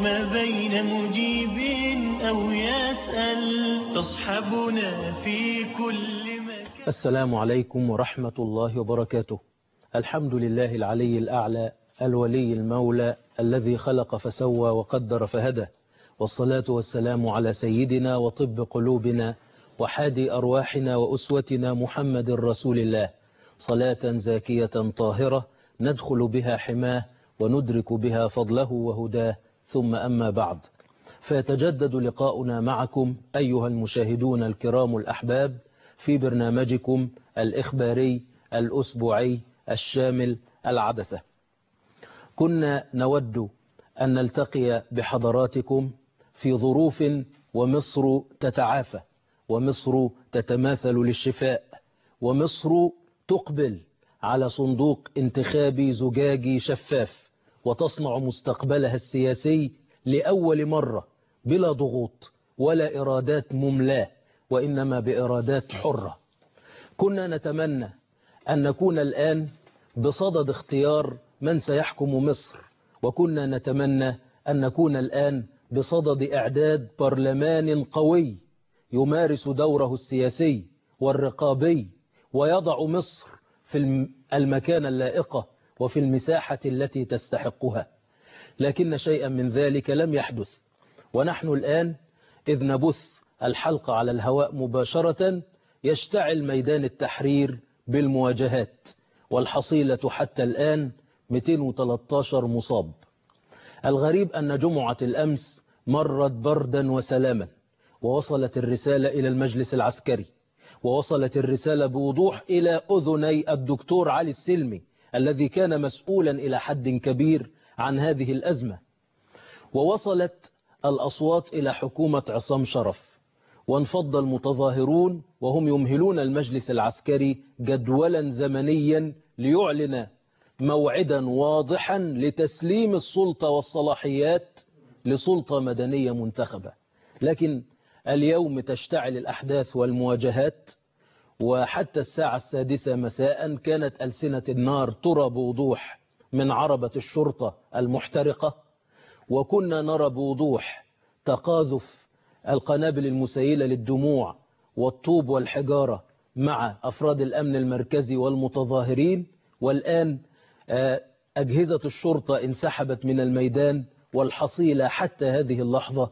ما بين مجيب أو يسأل تصحبنا في كل مكان السلام عليكم ورحمة الله وبركاته الحمد لله العلي الأعلى الولي المولى الذي خلق فسوى وقدر فهدى والصلاة والسلام على سيدنا وطب قلوبنا وحادي أرواحنا وأسوتنا محمد رسول الله صلاة زاكية طاهرة ندخل بها حماه وندرك بها فضله وهداه ثم أما بعد فيتجدد لقاؤنا معكم أيها المشاهدون الكرام الأحباب في برنامجكم الإخباري الأسبوعي الشامل العدسة كنا نود أن نلتقي بحضراتكم في ظروف ومصر تتعافى ومصر تتماثل للشفاء ومصر تقبل على صندوق انتخابي زجاجي شفاف وتصنع مستقبلها السياسي لأول مرة بلا ضغوط ولا إرادات مملاة وإنما بإرادات حرة كنا نتمنى أن نكون الآن بصدد اختيار من سيحكم مصر وكنا نتمنى أن نكون الآن بصدد إعداد برلمان قوي يمارس دوره السياسي والرقابي ويضع مصر في المكان اللائقة وفي المساحة التي تستحقها لكن شيئا من ذلك لم يحدث ونحن الآن إذ نبث الحلقة على الهواء مباشرة يشتعل ميدان التحرير بالمواجهات والحصيلة حتى الآن 213 مصاب الغريب أن جمعة الأمس مرت بردا وسلاما ووصلت الرسالة إلى المجلس العسكري ووصلت الرسالة بوضوح إلى أذني الدكتور علي السلمي الذي كان مسؤولا إلى حد كبير عن هذه الأزمة ووصلت الأصوات إلى حكومة عصام شرف وانفض المتظاهرون وهم يمهلون المجلس العسكري جدولا زمنيا ليعلن موعدا واضحا لتسليم السلطة والصلاحيات لسلطة مدنية منتخبة لكن اليوم تشتعل الأحداث والمواجهات وحتى الساعة السادسة مساء كانت ألسنة النار ترى بوضوح من عربة الشرطة المحترقة وكنا نرى بوضوح تقاذف القنابل المسيلة للدموع والطوب والحجارة مع أفراد الأمن المركزي والمتظاهرين والآن أجهزة الشرطة انسحبت من الميدان والحصيلة حتى هذه اللحظة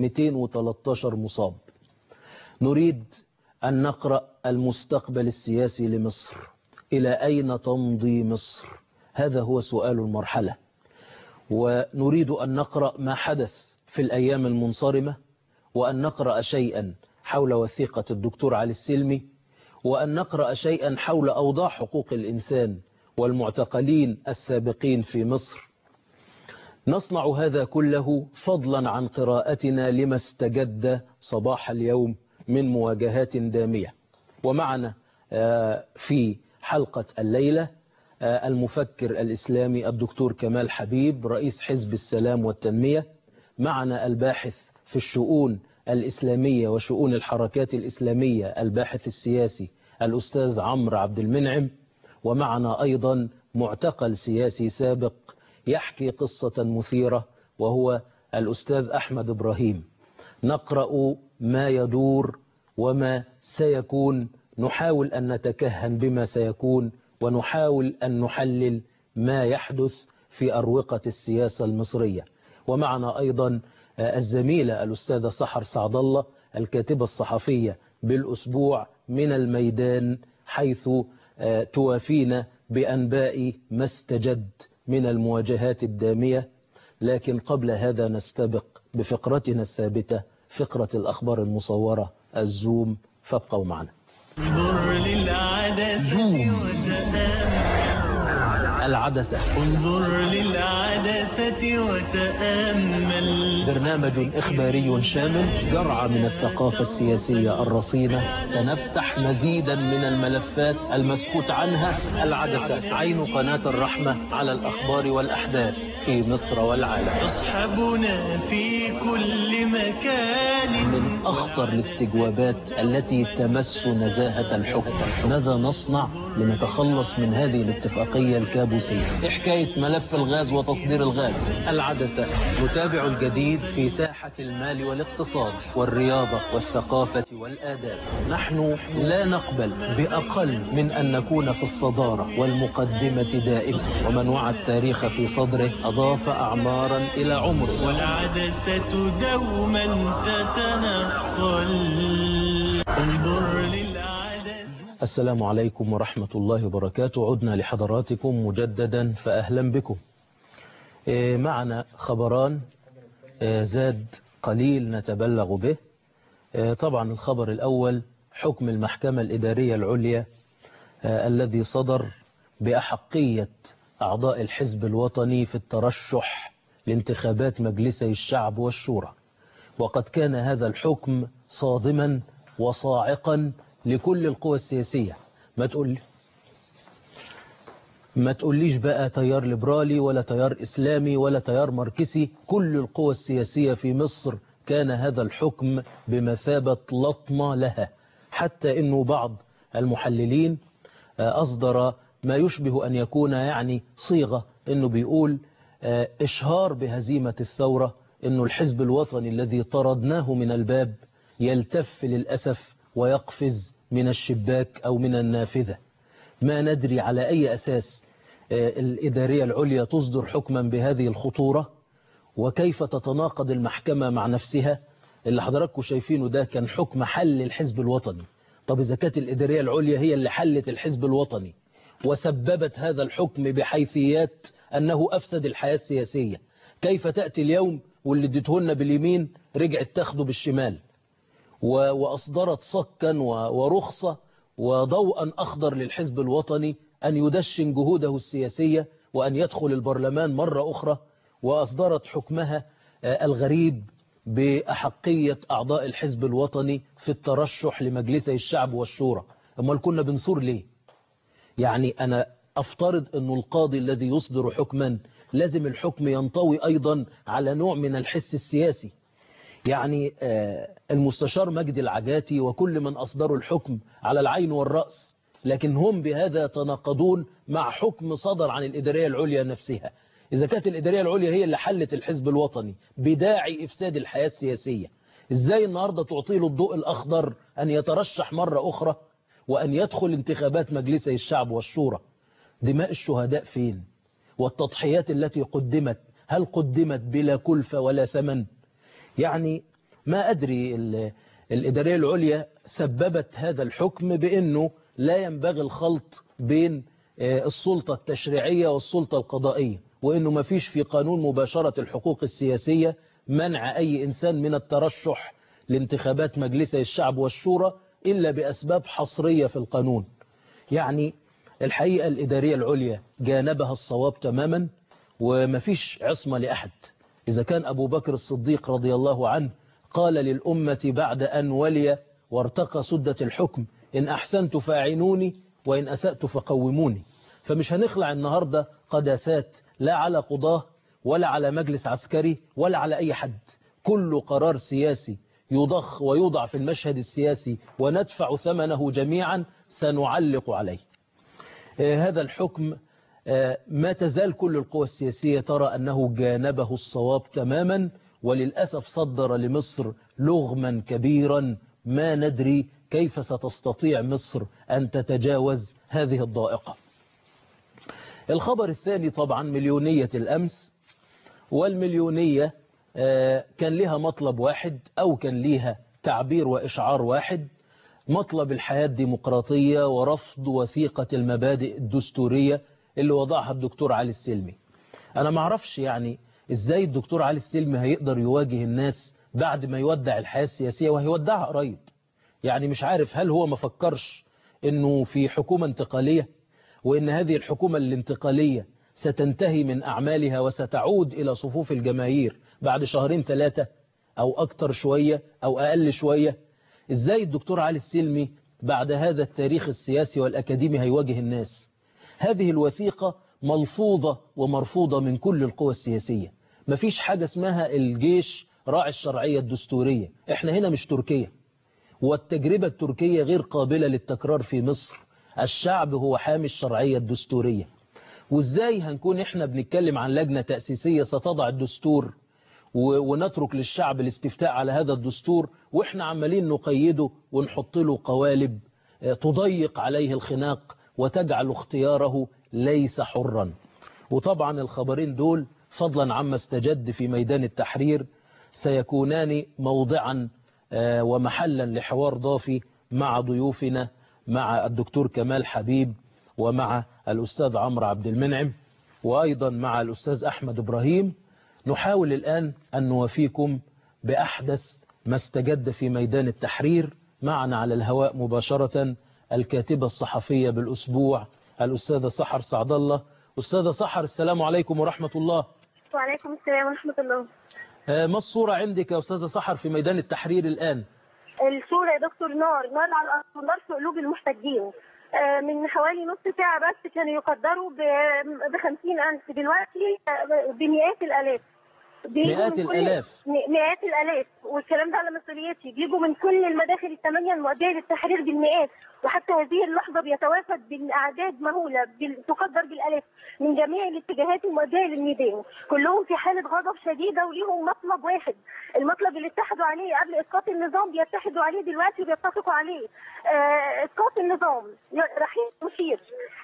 213 مصاب نريد أن نقرأ المستقبل السياسي لمصر إلى أين تمضي مصر هذا هو سؤال المرحلة ونريد أن نقرأ ما حدث في الأيام المنصرمة وأن نقرأ شيئا حول وثيقة الدكتور علي السلمي وأن نقرأ شيئا حول أوضاع حقوق الإنسان والمعتقلين السابقين في مصر نصنع هذا كله فضلا عن قراءتنا لما استجد صباح اليوم من مواجهات دامية ومعنا في حلقة الليلة المفكر الإسلامي الدكتور كمال حبيب رئيس حزب السلام والتنمية معنا الباحث في الشؤون الإسلامية وشؤون الحركات الإسلامية الباحث السياسي الأستاذ عمرو عبد المنعم ومعنا أيضا معتقل سياسي سابق يحكي قصة مثيرة وهو الأستاذ أحمد إبراهيم نقرأ ما يدور وما سيكون نحاول أن نتكهن بما سيكون ونحاول أن نحلل ما يحدث في أروقة السياسة المصرية ومعنا أيضا الزميلة الأستاذة سحر سعد الله الكاتبة الصحفية بالأسبوع من الميدان حيث توافينا بأنباء ما استجد من المواجهات الدامية لكن قبل هذا نستبق بفقرتنا الثابتة فقرة الأخبار المصورة الزوم فابقوا معنا انظر للعدسة وتأمل العدسة انظر للعدسة وتأمل برنامج إخباري شامل جرعة من الثقافة السياسية الرصينة سنفتح مزيدا من الملفات المسكوت عنها العدسة عين قناة الرحمة على الأخبار والأحداث في مصر والعالم تصحبنا في كل مكان من أخطر الاستجوابات التي تمس نزاهة الحكم ماذا نصنع لنتخلص من هذه الاتفاقية الكابوسية إيه حكاية ملف الغاز وتصدير الغاز العدسة نتابع الجديد في ساحة المال والاقتصاد والرياضة والثقافة والآداب نحن لا نقبل بأقل من أن نكون في الصدارة والمقدمة دائما ومن وعى التاريخ في صدره أضاف أعمارا إلى عمره والعدسة دوما تتنقل انظر للعدسة السلام عليكم ورحمة الله وبركاته عدنا لحضراتكم مجددا فأهلا بكم إيه، معنا خبران إيه، زاد قليل نتبلغ به إيه، طبعا الخبر الأول حكم المحكمة الإدارية العليا آه، الذي صدر بأحقية أعضاء الحزب الوطني في الترشح لانتخابات مجلسي الشعب والشورى وقد كان هذا الحكم صادما وصاعقا لكل القوى السياسية ما تقول ما تقوليش بقى تيار ليبرالي ولا تيار إسلامي ولا تيار ماركسي كل القوى السياسية في مصر كان هذا الحكم بمثابة لطمة لها حتى أنه بعض المحللين آه، أصدر ما يشبه أن يكون يعني صيغة أنه بيقول آه، إشهار بهزيمة الثورة أنه الحزب الوطني الذي طردناه من الباب يلتف للأسف ويقفز من الشباك أو من النافذة ما ندري على أي أساس آه، الإدارية العليا تصدر حكما بهذه الخطورة وكيف تتناقض المحكمة مع نفسها اللي حضراتكم شايفينه ده كان حكم حل الحزب الوطني طب إذا كانت الإدارية العليا هي اللي حلت الحزب الوطني وسببت هذا الحكم بحيثيات أنه أفسد الحياة السياسية كيف تأتي اليوم واللي اديتهن باليمين رجعت تاخده بالشمال و- وأصدرت صكا و- ورخصة وضوءا أخضر للحزب الوطني أن يدشن جهوده السياسية وأن يدخل البرلمان مرة أخرى وأصدرت حكمها آه، الغريب بأحقية أعضاء الحزب الوطني في الترشح لمجلسي الشعب والشورى أما كنا بنصور ليه يعني أنا أفترض أن القاضي الذي يصدر حكما لازم الحكم ينطوي أيضا على نوع من الحس السياسي يعني آه، المستشار مجدي العجاتي وكل من أصدروا الحكم على العين والرأس لكن هم بهذا يتناقضون مع حكم صدر عن الإدارية العليا نفسها إذا كانت الإدارية العليا هي اللي حلت الحزب الوطني بداعي إفساد الحياة السياسية إزاي النهاردة تعطي له الضوء الأخضر أن يترشح مرة أخرى وأن يدخل انتخابات مجلسي الشعب والشورى دماء الشهداء فين والتضحيات التي قدمت هل قدمت بلا كلفة ولا ثمن يعني ما أدري ال- الإدارية العليا سببت هذا الحكم بأنه لا ينبغي الخلط بين آه، السلطة التشريعية والسلطة القضائية وأنه ما فيش في قانون مباشرة الحقوق السياسية منع أي إنسان من الترشح لانتخابات مجلسي الشعب والشورى إلا بأسباب حصرية في القانون يعني الحقيقة الإدارية العليا جانبها الصواب تماما ومفيش عصمة لأحد إذا كان أبو بكر الصديق رضي الله عنه قال للأمة بعد أن ولي وارتقى سدة الحكم إن أحسنت فاعينوني وإن أسأت فقوموني فمش هنخلع النهاردة قداسات لا على قضاه ولا على مجلس عسكري ولا على أي حد كل قرار سياسي يضخ ويوضع في المشهد السياسي وندفع ثمنه جميعا سنعلق عليه آه، هذا الحكم آه، ما تزال كل القوى السياسية ترى أنه جانبه الصواب تماما وللأسف صدر لمصر لغما كبيرا ما ندري كيف ستستطيع مصر أن تتجاوز هذه الضائقة الخبر الثاني طبعا مليونية الأمس والمليونية آه، كان لها مطلب واحد أو كان لها تعبير وإشعار واحد مطلب الحياة الديمقراطية ورفض وثيقة المبادئ الدستورية اللي وضعها الدكتور علي السلمي أنا معرفش يعني إزاي الدكتور علي السلمي هيقدر يواجه الناس بعد ما يودع الحياة السياسية وهيودعها قريب يعني مش عارف هل هو ما فكرش انه في حكومة انتقالية وان هذه الحكومة الانتقالية ستنتهي من اعمالها وستعود الى صفوف الجماهير بعد شهرين ثلاثة أو أكتر شوية أو أقل شوية إزاي الدكتور علي السلمي بعد هذا التاريخ السياسي والأكاديمي هيواجه الناس هذه الوثيقة ملفوظة ومرفوضة من كل القوى السياسية مفيش حاجة اسمها الجيش راعي الشرعية الدستورية احنا هنا مش تركيا والتجربة التركية غير قابلة للتكرار في مصر الشعب هو حامي الشرعية الدستورية وازاي هنكون احنا بنتكلم عن لجنة تأسيسية ستضع الدستور ونترك للشعب الاستفتاء على هذا الدستور واحنا عمالين نقيده ونحط له قوالب تضيق عليه الخناق وتجعل اختياره ليس حرا وطبعا الخبرين دول فضلا عما استجد في ميدان التحرير سيكونان موضعا ومحلا لحوار ضافي مع ضيوفنا مع الدكتور كمال حبيب ومع الأستاذ عمرو عبد المنعم وأيضا مع الأستاذ أحمد إبراهيم نحاول الآن أن نوافيكم بأحدث ما استجد في ميدان التحرير معنا على الهواء مباشرة الكاتبة الصحفية بالأسبوع الأستاذة سحر سعد الله أستاذة سحر السلام عليكم ورحمة الله وعليكم السلام ورحمة الله ما الصورة عندك يا أستاذة سحر في ميدان التحرير الآن الصورة يا دكتور نار نار على الأرض نار في قلوب المحتجين من حوالي نص ساعة بس كانوا يقدروا ب 50000 دلوقتي بمئات الآلاف مئات الآلاف مئات الآلاف والكلام ده على مسؤوليتي بيجوا من كل المداخل الثمانية المؤدية للتحرير بالمئات وحتى هذه اللحظة بيتوافد بالأعداد مهولة تقدر بالآلاف من جميع الاتجاهات المؤدية للميدان كلهم في حالة غضب شديدة وليهم مطلب واحد المطلب اللي اتحدوا عليه قبل إسقاط النظام بيتحدوا عليه دلوقتي وبيتفقوا عليه آه إسقاط النظام رحيل مشير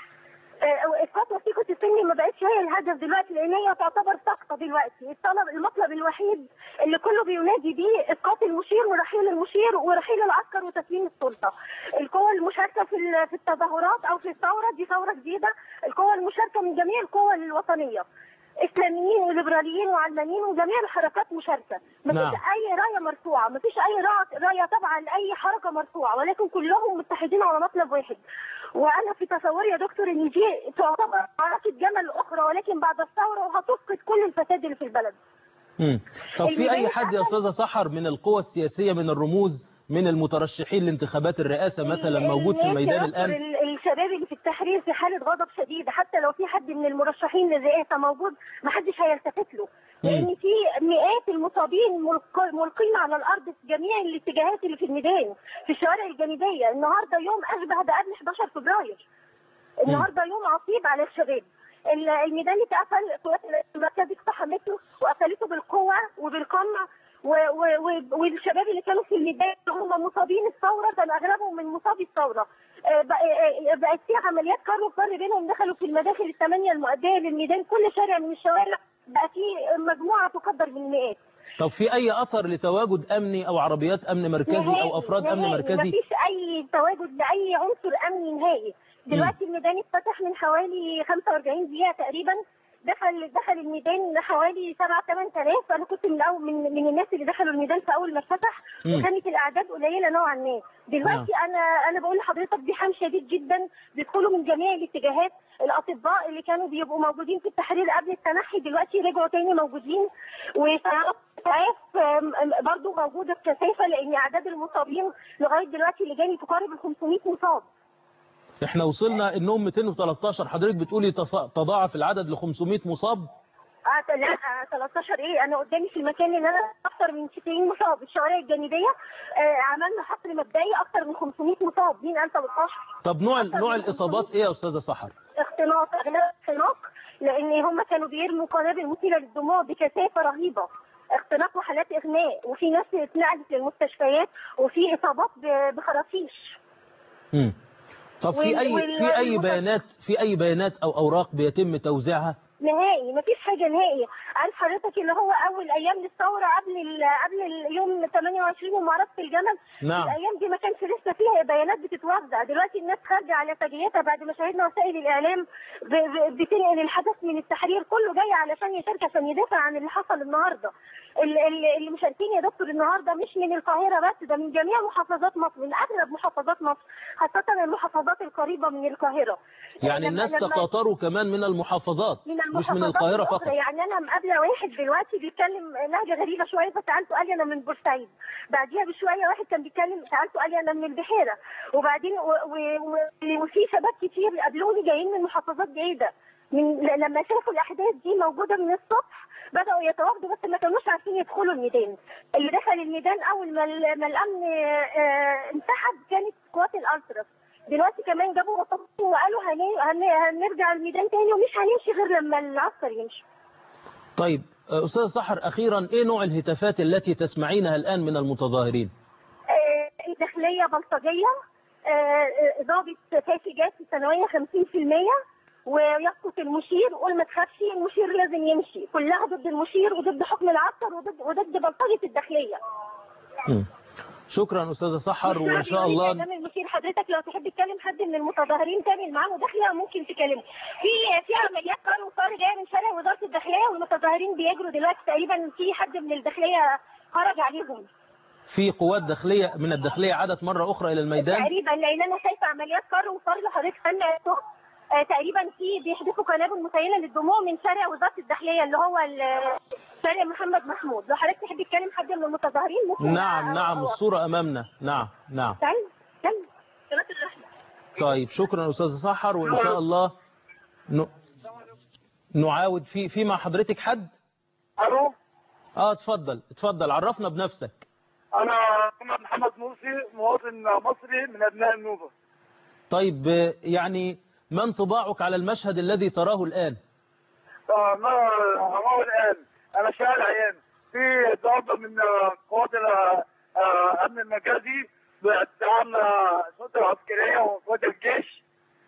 اسقاط وثيقه السن ما بقتش هي الهدف دلوقتي لان هي تعتبر سقطه دلوقتي الطلب المطلب الوحيد اللي كله بينادي بيه اسقاط المشير ورحيل المشير ورحيل العسكر وتسليم السلطه القوى المشاركه في في التظاهرات او في الثوره دي ثوره جديده القوى المشاركه من جميع القوى الوطنيه اسلاميين وليبراليين وعلمانيين وجميع الحركات مشاركه مفيش نعم. اي رايه مرفوعه مفيش اي رايه رايه طبعا لاي حركه مرفوعه ولكن كلهم متحدين على مطلب واحد وانا في تصوري يا دكتور ان دي تعتبر معركه جمل اخرى ولكن بعد الثوره وهتسقط كل الفساد اللي في البلد مم. طب في الميدان أي حد يا اتقفل. أستاذة سحر من القوى السياسية من الرموز من المترشحين لانتخابات الرئاسة مثلا موجود في الناس يا الميدان دكتور، الآن ال- الشباب اللي في التحرير في حاله غضب شديد حتى لو في حد من المرشحين للرئاسه موجود ما حدش هيلتفت له لان في مئات المصابين ملق- ملقين على الارض في جميع الاتجاهات اللي في الميدان في الشوارع الجانبيه النهارده يوم اشبه بقبل 11 فبراير النهارده يوم عصيب على الشباب ال- الميدان اتقفل قوات المركزي اقتحمته وقفلته بالقوه وبالقمع و- و- و- والشباب اللي كانوا في الميدان هم مصابين الثوره كان اغلبهم من مصابي الثوره آه، بق- آه، بقت في عمليات كار وفر بينهم دخلوا في المداخل الثمانيه المؤديه للميدان كل شارع من الشوارع بقى في مجموعه تقدر بالمئات طب في أي أثر لتواجد أمني أو عربيات أمن مركزي أو أفراد أمن نهائي. مركزي مفيش اي تواجد لاي عنصر امني نهائي دلوقتي الميدان اتفتح من حوالي 45 دقيقه تقريبا دخل دخل الميدان حوالي 7 8000 انا كنت من اول من, من الناس اللي دخلوا الميدان في اول ما اتفتح مم. وكانت الاعداد قليله نوعا ما دلوقتي انا انا بقول لحضرتك بحام شديد جدا بيدخلوا من جميع الاتجاهات الاطباء اللي كانوا بيبقوا موجودين في التحرير قبل التنحي دلوقتي رجعوا تاني موجودين وسيارات اسعاف آم، آم، برضو موجوده بكثافه لان اعداد المصابين لغايه دلوقتي اللي جاني تقارب ال 500 مصاب احنا وصلنا انهم 213 حضرتك بتقولي تص- تضاعف العدد ل 500 مصاب آه لا آه 13 ايه انا قدامي في المكان اللي انا اكثر من 90 مصاب الشوارع الجانبيه آه عملنا حصر مبدئي اكثر من 500 مصاب مين قال 13 طب نوع أكتر نوع من الاصابات ايه يا استاذه سحر اختناق اغلب اختناق لان هم كانوا بيرموا قنابل مثيره للدموع بكثافه رهيبه اختناق وحالات اغماء وفي ناس اتنقلت للمستشفيات وفي اصابات ب- بخراطيش مم. طب في وال- اي وال- في اي والمت- بيانات في اي بيانات او اوراق بيتم توزيعها نهائي مفيش حاجه نهائي عارف حضرتك اللي هو اول ايام للثوره قبل ال قبل اليوم 28 ومعركه الجمل نعم. الايام دي ما كانش لسه فيها بيانات بتتوزع دلوقتي الناس خارجه على سجيتها بعد ما شاهدنا وسائل الاعلام ب- ب- بتنقل الحدث من التحرير كله جاي علشان يشارك عشان يدافع عن اللي حصل النهارده ال- ال- اللي مشاركين يا دكتور النهارده مش من القاهره بس ده من جميع محافظات مصر من اغلب محافظات مصر خاصه المحافظات القريبه من القاهره يعني لما- الناس لما- تقاطروا كمان من المحافظات من مش من المحافظات القاهرة الأخرى. فقط يعني انا مقابله واحد دلوقتي بيتكلم لهجه غريبه شويه فسالته قال لي انا من بورسعيد بعديها بشويه واحد كان بيتكلم سالته قال لي انا من البحيره وبعدين و... و... و... وفي شباب كتير قابلوني جايين من محافظات بعيده من ل- لما شافوا الاحداث دي موجوده من الصبح بداوا يتواجدوا بس ما كانوش عارفين يدخلوا الميدان اللي دخل الميدان اول ما ال- ما الامن آه، انسحب كانت قوات الالتراس دلوقتي كمان جابوا رصاص وقالوا هن- هن- هنرجع الميدان تاني ومش هنمشي غير لما العسكر يمشي طيب آه، أستاذ سحر أخيرا إيه نوع الهتافات التي تسمعينها الآن من المتظاهرين آه، الداخلية بلطجية آه، آه، ضابط فاسجات في الثانوية 50% ويسقط المشير وقول ما تخافش المشير لازم يمشي كلها ضد المشير وضد حكم العسكر وضد وضد بلطجة الداخلية مم. شكرا أستاذة سحر وإن شاء بيقول لي الله كلام المشير حضرتك لو تحب تكلم حد من المتظاهرين تعمل معاه مداخلة ممكن تكلمه في في عمليات قانون وصار جايه من شارع وزارة الداخلية والمتظاهرين بيجروا دلوقتي تقريبا في حد من الداخلية خرج عليهم في قوات داخلية من الداخلية عادت مرة أخرى إلى الميدان تقريبا لان انا شايفه عمليات قر وصار لحضرتك سامع الصوت آه، تقريبا في بيحدثوا قنابل مسيله للدموع من شارع وزاره الداخليه اللي هو ال- شارع محمد محمود لو حضرتك تحب تكلم حد من المتظاهرين ممكن نعم نعم الصورة أمامنا نعم نعم تعال تعال صلاة الرحمة. طيب شكرا أستاذ سحر وإن شاء الله ن... نعاود في في مع حضرتك حد الو اه اتفضل اتفضل عرفنا بنفسك انا محمد محمد مرسي مواطن مصري من ابناء النوبه طيب آه، يعني ما انطباعك على المشهد الذي تراه الآن آه، ما هو الان انا شايل عيان في ضربه من آه، قوات الامن المركزي بالدعم الشرطه العسكريه وقوات الجيش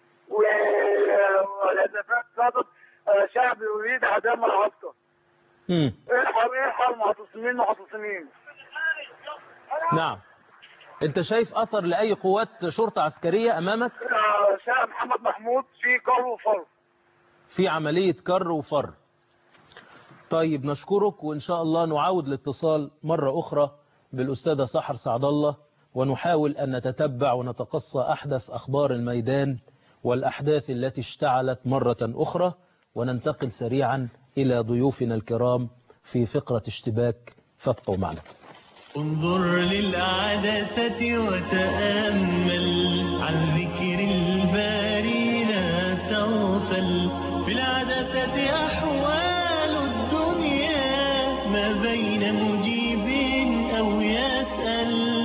والهدفات صادت آه، شعب يريد عدم العسكر مم. ايه الحال ايه الحال معتصمين معتصمين نعم انت شايف اثر لاي قوات شرطة عسكرية امامك آه، شارع محمد محمود في قر وفر في عملية كر وفر طيب نشكرك وإن شاء الله نعاود الاتصال مرة أخرى بالأستاذة سحر سعد الله ونحاول أن نتتبع ونتقصى أحدث أخبار الميدان والأحداث التي اشتعلت مرة أخرى وننتقل سريعا إلى ضيوفنا الكرام في فقرة اشتباك فابقوا معنا انظر للعدسة وتأمل عن ذكر الباري لا تغفل في العدسة أحوال الدنيا ما بين مجيب أو يسأل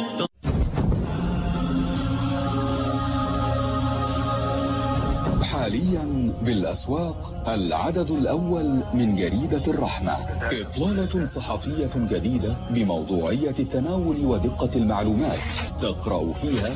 حاليا بالأسواق العدد الأول من جريدة الرحمة إطلالة صحفية جديدة بموضوعية التناول ودقة المعلومات تقرأ فيها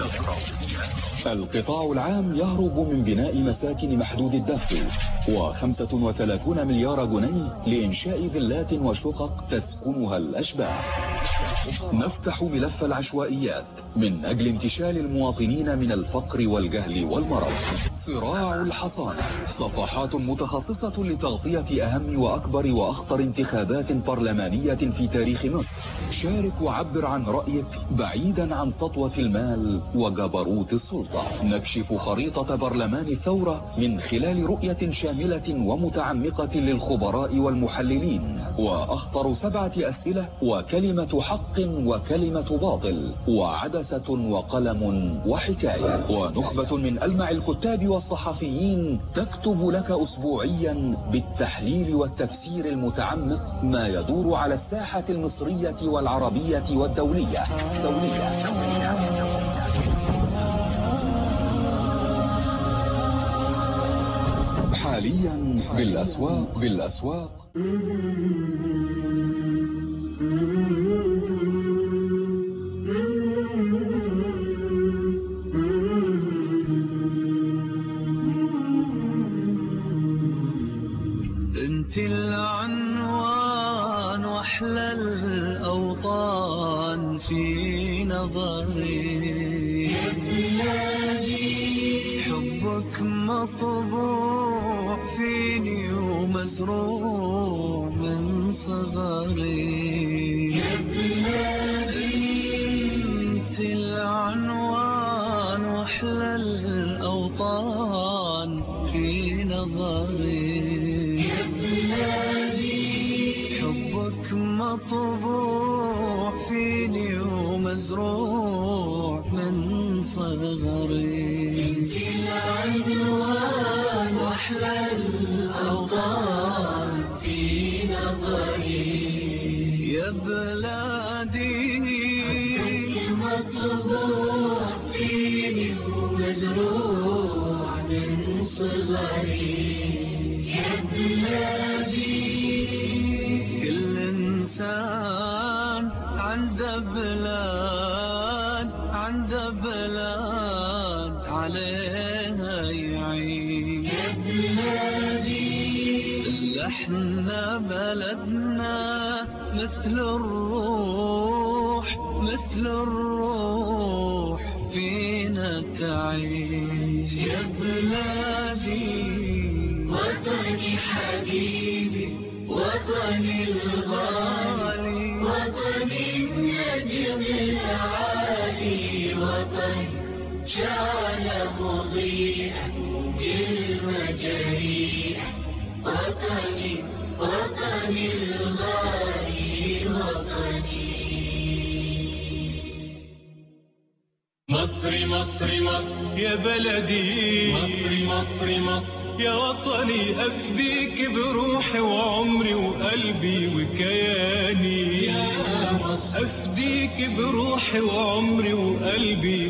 القطاع العام يهرب من بناء مساكن محدود الدخل و35 مليار جنيه لإنشاء فيلات وشقق تسكنها الأشباح نفتح ملف العشوائيات من أجل انتشال المواطنين من الفقر والجهل والمرض صراع الحصانة صفحات متخصصة لتغطية أهم وأكبر وأخطر انتخابات برلمانية في تاريخ مصر شارك وعبر عن رأيك بعيدا عن سطوة المال وجبروت السلطة نكشف خريطة برلمان الثورة من خلال رؤية شاملة ومتعمقة للخبراء والمحللين وأخطر سبعة أسئلة وكلمة حق وكلمة باطل وعدسة وقلم وحكاية ونخبة من ألمع الكتاب والصحفيين تكتب لك أسبوعيا بالتحليل والتفسير المتعمق ما يدور على الساحة المصرية والعربية والدولية دولية. حاليا بالأسواق بالأسواق انت العنوان واحلى الاوطان في نظري حبك مطبوع فيني ومزروع من صغري انت العنوان واحلى الاوطان في نظري مطبوع فيني ومزروع من صغري العنوان واحلى الاوطان في نظري يا بلادي مطبوع فيني ومزروع من صغري يا بلادي كل انسان عنده بلاد عنده بلاد عليها يعيش يا بلادي احنا بلدنا مثل الروح مثل الروح فينا تعيش يا بلادي وطني حبيبي وطني الغالي وطني النجم العالي وطني شعل مضيئا بالمجاريح وطني وطني الغالي وطني مصري مصري مصر يا بلدي مصري مصري مصر يا وطني أفديك بروحي وعمري وقلبي وكياني يا مصر أفديك بروحي وعمري وقلبي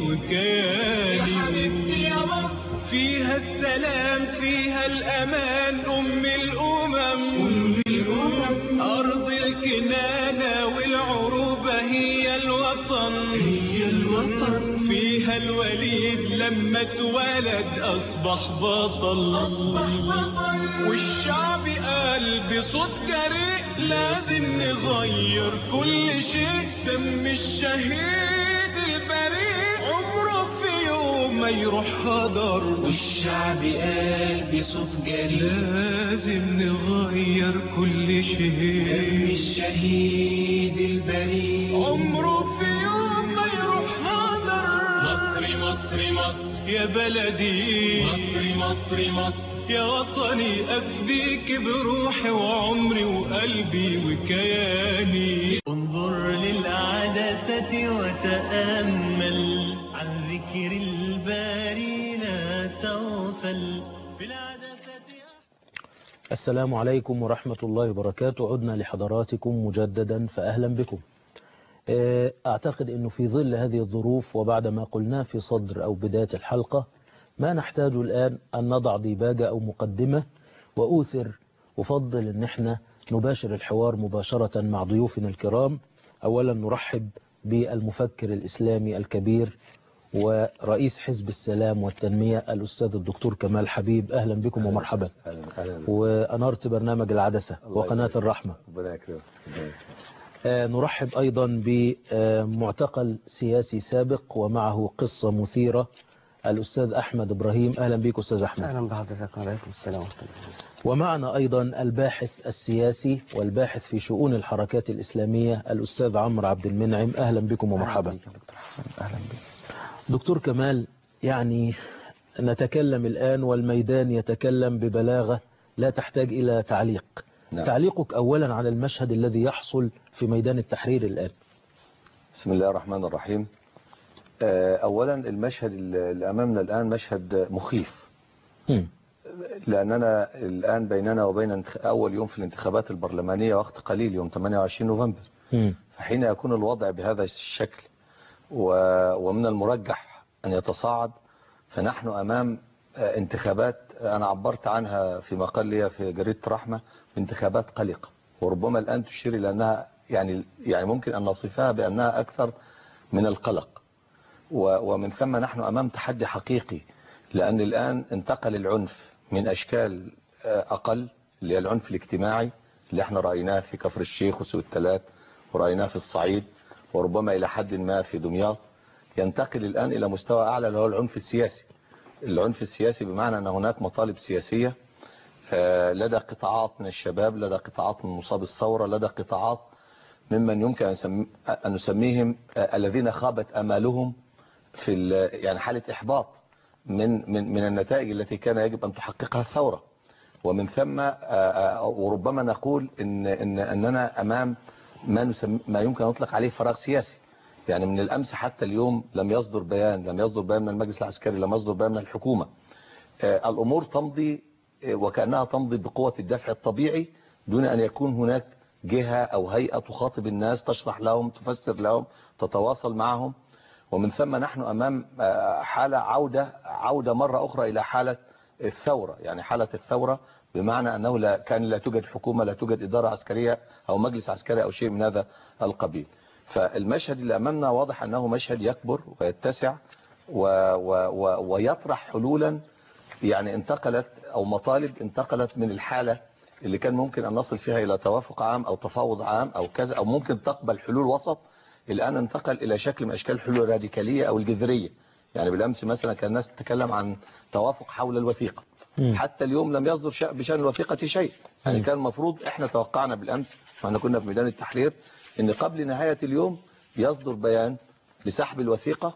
وكياني يا مصر فيها السلام فيها الأمان أم الأمم أم الأمم أرض الكنانة والعروبة هي الوطن هي الوطن فيها الوليد لما اتولد أصبح بطل أصبح بطل والشعب قال بصوت جريء لازم نغير كل شيء دم الشهيد البريء عمره في يوم ما يروح هدر والشعب قال بصوت جريء لازم نغير كل دم شيء الشهيد البريء عمره في يوم ما يروح هدر مصري مصري مصر يا بلدي مصري مصري مصر يا وطني أفديك بروحي وعمري وقلبي وكياني انظر للعدسة وتأمل عن ذكر الباري لا تغفل في العدسة السلام عليكم ورحمة الله وبركاته عدنا لحضراتكم مجددا فأهلا بكم آه، أعتقد أنه في ظل هذه الظروف وبعد ما قلناه في صدر أو بداية الحلقة ما نحتاج الآن أن نضع ديباجة أو مقدمة وأوثر أفضل أن احنا نباشر الحوار مباشرة مع ضيوفنا الكرام أولا نرحب بالمفكر الإسلامي الكبير ورئيس حزب السلام والتنمية الأستاذ الدكتور كمال حبيب أهلا بكم ومرحبا اهلا اهلا وأنرت برنامج العدسة الله وقناة يبارك. الرحمة ربنا يكرمك ربنا يكرمك. آه، نرحب أيضا بمعتقل سياسي سابق ومعه قصة مثيرة الأستاذ أحمد إبراهيم أهلا بك أستاذ أحمد اهلا بحضرتك وعليكم السلام ورحمه الله ومعنا أيضا الباحث السياسي والباحث في شؤون الحركات الإسلامية الأستاذ عمرو عبد المنعم أهلا بكم ومرحبا أهلا بك يا دكتور حسن اهلا بك دكتور كمال يعني نتكلم الآن والميدان يتكلم ببلاغة لا تحتاج إلى تعليق نعم. تعليقك أولا على المشهد الذي يحصل في ميدان التحرير الآن بسم الله الرحمن الرحيم آه، اولا المشهد اللي امامنا الان مشهد مخيف هم. لاننا الان بيننا وبين انتخ- اول يوم في الانتخابات البرلمانيه وقت قليل يوم 28 نوفمبر هم. فحين يكون الوضع بهذا الشكل و- ومن المرجح أن يتصاعد فنحن أمام آه، انتخابات أنا عبرت عنها في مقال لي في جريدة رحمة انتخابات قلقة وربما الآن تشير إلى أنها يعني يعني ممكن أن نصفها بأنها أكثر من القلق و- ومن ثم نحن أمام تحدي حقيقي لأن الآن انتقل العنف من أشكال آه، أقل اللي هي العنف الاجتماعي اللي احنا رأيناه في كفر الشيخ وسوق الثلاث ورأيناه في الصعيد وربما إلى حد ما في دمياط ينتقل الآن إلى مستوى أعلى اللي هو العنف السياسي العنف السياسي بمعنى أن هناك مطالب سياسية آه، لدى قطاعات من الشباب لدى قطاعات من مصاب الثورة لدى قطاعات ممن يمكن أن نسم- أن نسميهم آه، الذين خابت أمالهم في ال- يعني حالة إحباط من من من النتائج التي كان يجب أن تحققها الثورة ومن ثم آه، آه، وربما نقول إن إن أننا أمام ما, نسم... ما يمكن أن نطلق عليه فراغ سياسي يعني من الأمس حتى اليوم لم يصدر بيان لم يصدر بيان من المجلس العسكري لم يصدر بيان من الحكومة آه، الأمور تمضي آه، وكأنها تمضي بقوة الدفع الطبيعي دون أن يكون هناك جهة أو هيئة تخاطب الناس تشرح لهم تفسر لهم تتواصل معهم ومن ثم نحن أمام آه، حالة عودة عودة مرة أخرى إلى حالة الثورة يعني حالة الثورة بمعنى أنه لا كان لا توجد حكومة لا توجد إدارة عسكرية أو مجلس عسكري أو شيء من هذا القبيل فالمشهد اللي أمامنا واضح أنه مشهد يكبر ويتسع و و و ويطرح حلولا يعني انتقلت أو مطالب انتقلت من الحالة اللي كان ممكن أن نصل فيها إلى توافق عام أو تفاوض عام أو كذا أو ممكن تقبل حلول وسط الآن انتقل إلى شكل من أشكال الحلول الراديكالية أو الجذرية يعني بالأمس مثلا كان الناس تتكلم عن توافق حول الوثيقة مم. حتى اليوم لم يصدر شيء بشأن الوثيقة شيء يعني مم. كان المفروض احنا توقعنا بالأمس واحنا كنا في ميدان التحرير ان قبل نهاية اليوم يصدر بيان لسحب الوثيقة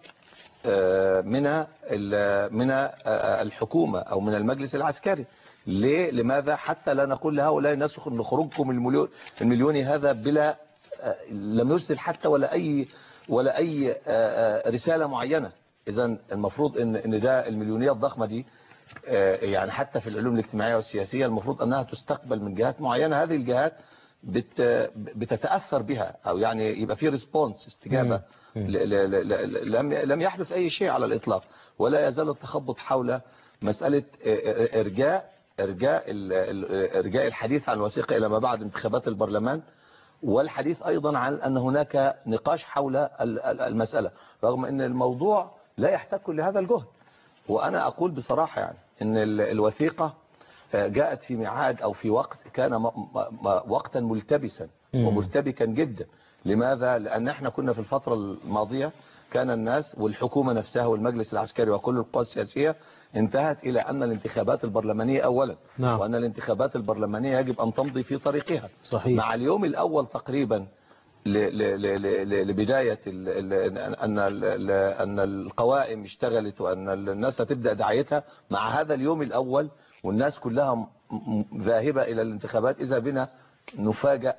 آه، من ال- من آه، الحكومة او من المجلس العسكري ليه لماذا حتى لا نقول لهؤلاء الناس ان خروجكم المليون المليوني هذا بلا آه، لم يرسل حتى ولا اي ولا اي آه، آه، رسالة معينة اذا المفروض ان ان ده المليونية الضخمة دي آه، يعني حتى في العلوم الاجتماعية والسياسية المفروض أنها تستقبل من جهات معينة هذه الجهات بت بتتأثر بها أو يعني يبقى في ريسبونس استجابة مم. ل- ل- ل- ل- لم لم يحدث أي شيء على الإطلاق ولا يزال التخبط حول مسألة آه، إرجاء إرجاء ال- ال- إرجاء الحديث عن الوثيقة إلى ما بعد انتخابات البرلمان والحديث أيضا عن أن هناك نقاش حول ال- ال- المسألة رغم أن الموضوع لا يحتاج لهذا الجهد وأنا أقول بصراحة يعني أن ال- الوثيقة آه، جاءت في ميعاد أو في وقت كان م- م- م- وقتا ملتبسا مم. ومرتبكا جدا لماذا؟ لأن احنا كنا في الفترة الماضية كان الناس والحكومة نفسها والمجلس العسكري وكل القوى السياسية انتهت إلى أن الانتخابات البرلمانية أولا نعم. وأن الانتخابات البرلمانية يجب أن تمضي في طريقها صحيح مع اليوم الأول تقريبا ل- ل- ل- ل- لبداية ال- ال- أن ال- أن القوائم اشتغلت وأن الناس هتبدأ دعايتها مع هذا اليوم الأول والناس كلها م- م- ذاهبة إلى الانتخابات إذا بنا نفاجأ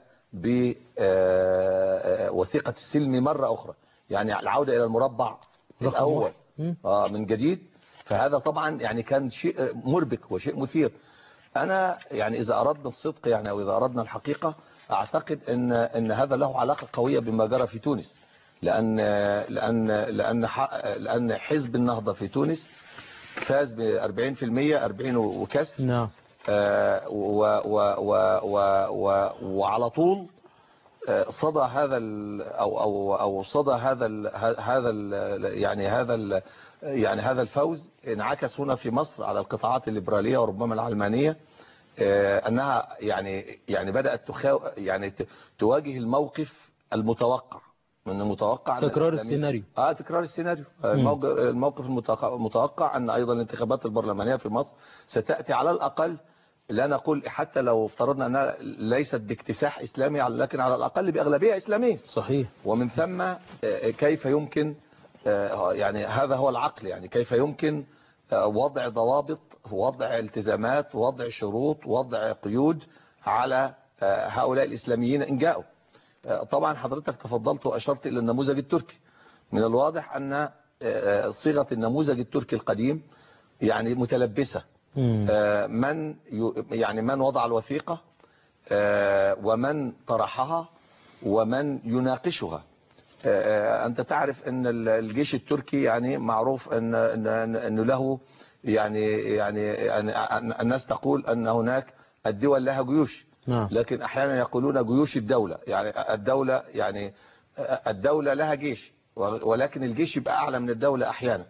بوثيقة السلم مرة أخرى يعني العودة إلى المربع رقم الأول واحد. مم. آه من جديد فهذا طبعا يعني كان شيء مربك وشيء مثير أنا يعني إذا أردنا الصدق يعني أو إذا أردنا الحقيقة أعتقد أن أن هذا له علاقة قوية بما جرى في تونس لأن لأن لأن ح- لأن حزب النهضة في تونس فاز ب 40% 40 وكسر نعم آه، و و و و و وعلى طول آه، صدى هذا ال او او او صدى هذا ال هذا ال يعني هذا ال يعني هذا الفوز انعكس هنا في مصر على القطاعات الليبراليه وربما العلمانيه آه، انها يعني يعني بدات تخاو يعني ت- تواجه الموقف المتوقع من المتوقع أن تكرار الإسلاميين- السيناريو. اه تكرار السيناريو الموقف, الموقف المتوقع, المتوقع ان ايضا الانتخابات البرلمانيه في مصر ستاتي على الاقل لا نقول حتى لو افترضنا انها ليست باكتساح اسلامي لكن على الاقل باغلبيه اسلاميه صحيح ومن ثم آه، كيف يمكن آه، يعني هذا هو العقل يعني كيف يمكن آه، وضع ضوابط وضع التزامات وضع شروط وضع قيود على آه، هؤلاء الإسلاميين إن جاءوا آه، طبعا حضرتك تفضلت وأشرت إلى النموذج التركي من الواضح أن آه، صيغة النموذج التركي القديم يعني متلبسة مم. آه، من ي- يعني من وضع الوثيقة آه، ومن طرحها ومن يناقشها آه، أنت تعرف أن ال- الجيش التركي يعني معروف أن أن أن- أنه له يعني يعني يعني أن- الناس تقول أن هناك الدول لها جيوش نعم لكن أحيانا يقولون جيوش الدولة يعني الدولة يعني الدولة لها جيش ولكن الجيش يبقى أعلى من الدولة أحيانا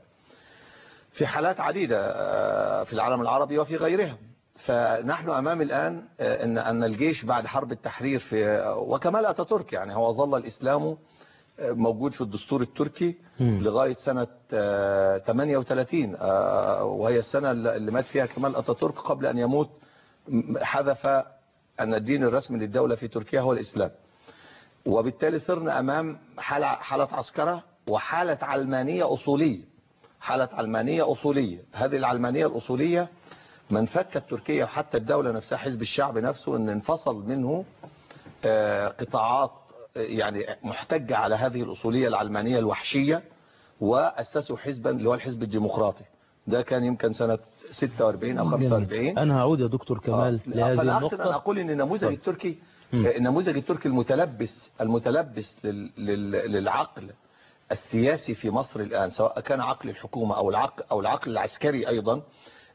في حالات عديدة آه، في العالم العربي وفي غيرها فنحن أمام الآن آه، أن أن الجيش بعد حرب التحرير في وكمال أتاتورك يعني هو ظل الإسلام آه، موجود في الدستور التركي مم. لغاية سنة آه، 38 آه، وهي السنة اللي مات فيها كمال أتاتورك قبل أن يموت م- حذف أن الدين الرسمي للدولة في تركيا هو الإسلام وبالتالي صرنا أمام حالة, حالة عسكرة وحالة علمانية أصولية حالة علمانية أصولية هذه العلمانية الأصولية من فكت تركيا وحتى الدولة نفسها حزب الشعب نفسه أن انفصل منه آه، قطاعات يعني محتج على هذه الأصولية العلمانية الوحشية وأسسوا حزبا اللي هو الحزب الديمقراطي ده كان يمكن سنة 46 أو 45 أنا هعود يا دكتور كمال آه. لهذه فأنا أقصد أن النقطة أقول أن النموذج طيب. التركي مم. النموذج التركي المتلبس المتلبس لل... لل... للعقل السياسي في مصر الآن سواء كان عقل الحكومة أو العقل, أو العقل العسكري أيضا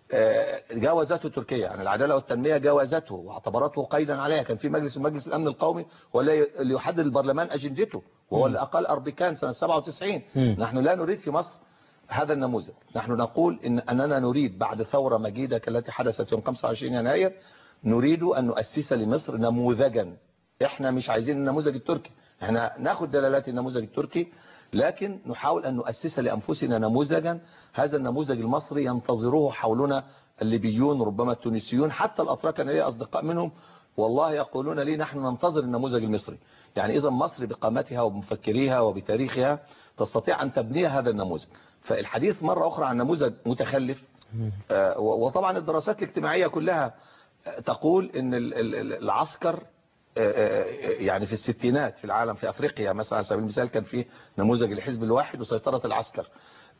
آه، جاوزته تركيا يعني العدالة والتنمية جاوزته واعتبرته قيدا عليها كان في مجلس مجلس الأمن القومي ولا ي- اللي يحدد البرلمان أجندته وهو اللي أقل أربكان سنة 97 مم. نحن لا نريد في مصر هذا النموذج نحن نقول إن أننا نريد بعد ثورة مجيدة كالتي حدثت يوم 25 يناير نريد أن نؤسس لمصر نموذجا احنا مش عايزين النموذج التركي احنا ناخد دلالات النموذج التركي لكن نحاول أن نؤسس لأنفسنا نموذجا هذا النموذج المصري ينتظره حولنا الليبيون ربما التونسيون حتى الأتراك أنا لي أصدقاء منهم والله يقولون لي نحن ننتظر النموذج المصري يعني إذا مصر بقامتها وبمفكريها وبتاريخها تستطيع أن تبني هذا النموذج فالحديث مرة أخرى عن نموذج متخلف آه، و- وطبعا الدراسات الاجتماعية كلها آه، تقول ان ال- ال- ال- العسكر آه، آه، يعني في الستينات في العالم في افريقيا مثلا على سبيل المثال كان في نموذج الحزب الواحد وسيطرة العسكر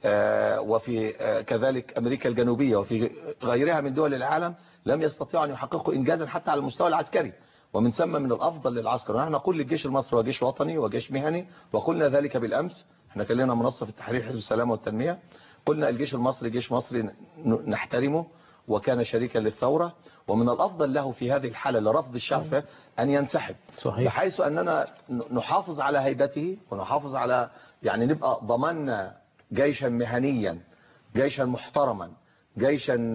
آه، وفي آه، كذلك امريكا الجنوبية وفي غيرها من دول العالم لم يستطيعوا ان يحققوا انجازا حتى على المستوى العسكري ومن ثم من الافضل للعسكر ونحن نقول للجيش المصري وجيش وطني وجيش مهني وقلنا ذلك بالامس احنا كان لنا منصه في التحرير حزب السلام والتنميه قلنا الجيش المصري جيش مصري ن- نحترمه وكان شريكا للثورة ومن الأفضل له في هذه الحالة لرفض الشعب أن ينسحب صحيح. بحيث أننا ن- نحافظ على هيبته ونحافظ على يعني نبقى ضمننا جيشا مهنيا جيشا محترما جيشا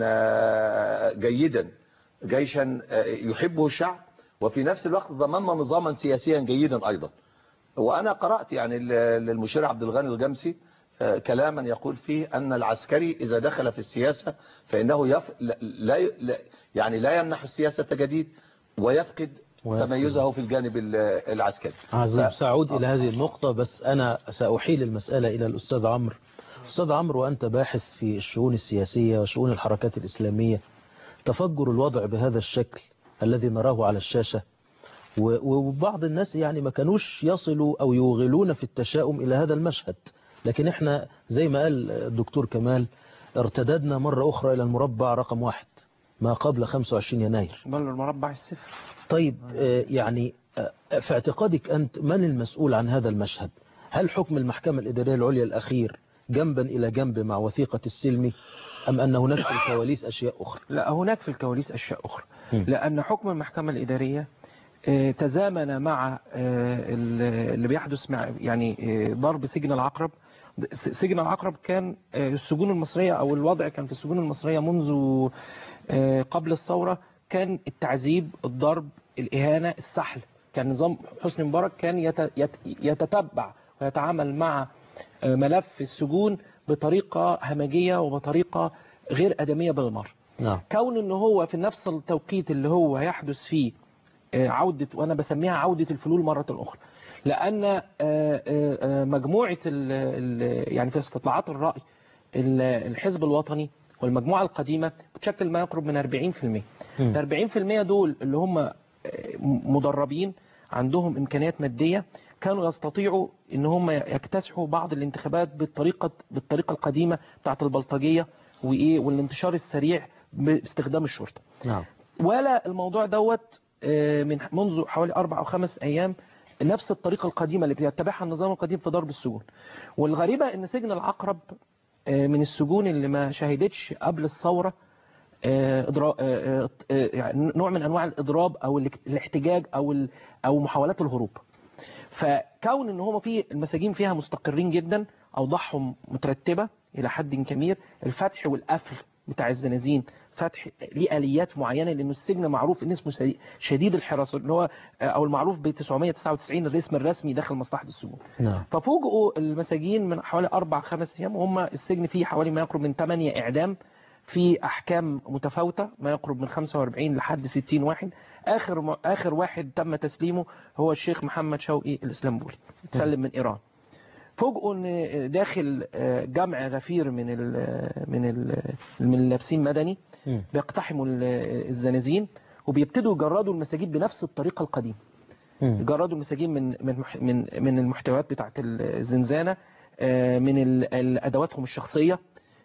آه، جيدا جيشا آه، يحبه الشعب وفي نفس الوقت ضمننا نظاما سياسيا جيدا أيضا وأنا قرأت يعني ل- للمشير عبد الغني الجمسي آه، كلاما يقول فيه أن العسكري إذا دخل في السياسة فإنه يف... لا... لا... لا- يعني لا يمنح السياسة جديد ويفقد ويفقد. تميزه في الجانب ال- العسكري عظيم ف- سأعود إلى هذه النقطة بس أنا سأحيل المسألة إلى الأستاذ عمرو أستاذ عمرو وأنت باحث في الشؤون السياسية وشؤون الحركات الإسلامية تفجر الوضع بهذا الشكل الذي نراه على الشاشة و- وبعض الناس يعني ما كانوش يصلوا أو يوغلون في التشاؤم إلى هذا المشهد لكن احنا زي ما قال الدكتور كمال ارتددنا مرة أخرى إلى المربع رقم واحد ما قبل 25 يناير بل المربع الصفر طيب آه، يعني آه، في اعتقادك أنت من المسؤول عن هذا المشهد هل حكم المحكمة الإدارية العليا الأخير جنبا إلى جنب مع وثيقة السلمي أم أن هناك في الكواليس أشياء أخرى لا هناك في الكواليس أشياء أخرى مم. لأن حكم المحكمة الإدارية آه، تزامن مع آه، ال- اللي بيحدث مع يعني آه، ضرب سجن العقرب س- سجن العقرب كان آه، السجون المصرية أو الوضع كان في السجون المصرية منذ آه، قبل الثورة كان التعذيب الضرب الإهانة السحل كان نظام حسني مبارك كان يت- يت- يتتبع ويتعامل مع آه، ملف السجون بطريقة همجية وبطريقة غير أدمية بالمرة نعم كون ان هو في نفس التوقيت اللي هو يحدث فيه آه، عودة وانا بسميها عودة الفلول مرة اخرى لان آه، آه، آه، مجموعة ال- ال- يعني في استطلاعات الرأي ال- الحزب الوطني والمجموعة القديمة بتشكل ما يقرب من 40% ال 40% دول اللي هم آه، مدربين عندهم امكانيات مادية كانوا يستطيعوا ان هم يكتسحوا بعض الانتخابات بالطريقة بالطريقة القديمة بتاعت البلطجية وايه والانتشار السريع باستخدام الشرطة نعم ولا الموضوع دوت آه، من منذ حوالي أربع أو خمس أيام نفس الطريقة القديمة اللي بيتبعها النظام القديم في ضرب السجون والغريبة أن سجن العقرب آه، من السجون اللي ما شهدتش قبل الثورة آه، إضرا- آه، آه، يعني نوع من أنواع الإضراب أو الاك- الاحتجاج أو ال- أو محاولات الهروب فكون ان هم في المساجين فيها مستقرين جدا اوضاعهم مترتبه الى حد كبير الفتح والقفل بتاع الزنازين فتح ليه اليات معينه لانه السجن معروف ان اسمه سري- شديد الحراسه اللي هو او المعروف ب 999 الاسم الرسمي داخل مصلحه السجون نعم ففوجئوا المساجين من حوالي أربع خمس أيام وهم السجن فيه حوالي ما يقرب من 8 إعدام في أحكام متفاوتة ما يقرب من 45 لحد 60 واحد آخر آخر واحد تم تسليمه هو الشيخ محمد شوقي الإسلامبولي تسلم من إيران فوجئوا ان داخل آه، جمع غفير من ال من ال من اللابسين مدني بيقتحموا ال- الزنازين وبيبتدوا يجردوا المساجد بنفس الطريقه القديمه مم. جردوا المساجين من من مح- من من المحتويات بتاعه الزنزانه آه، من ال- ال- ادواتهم الشخصيه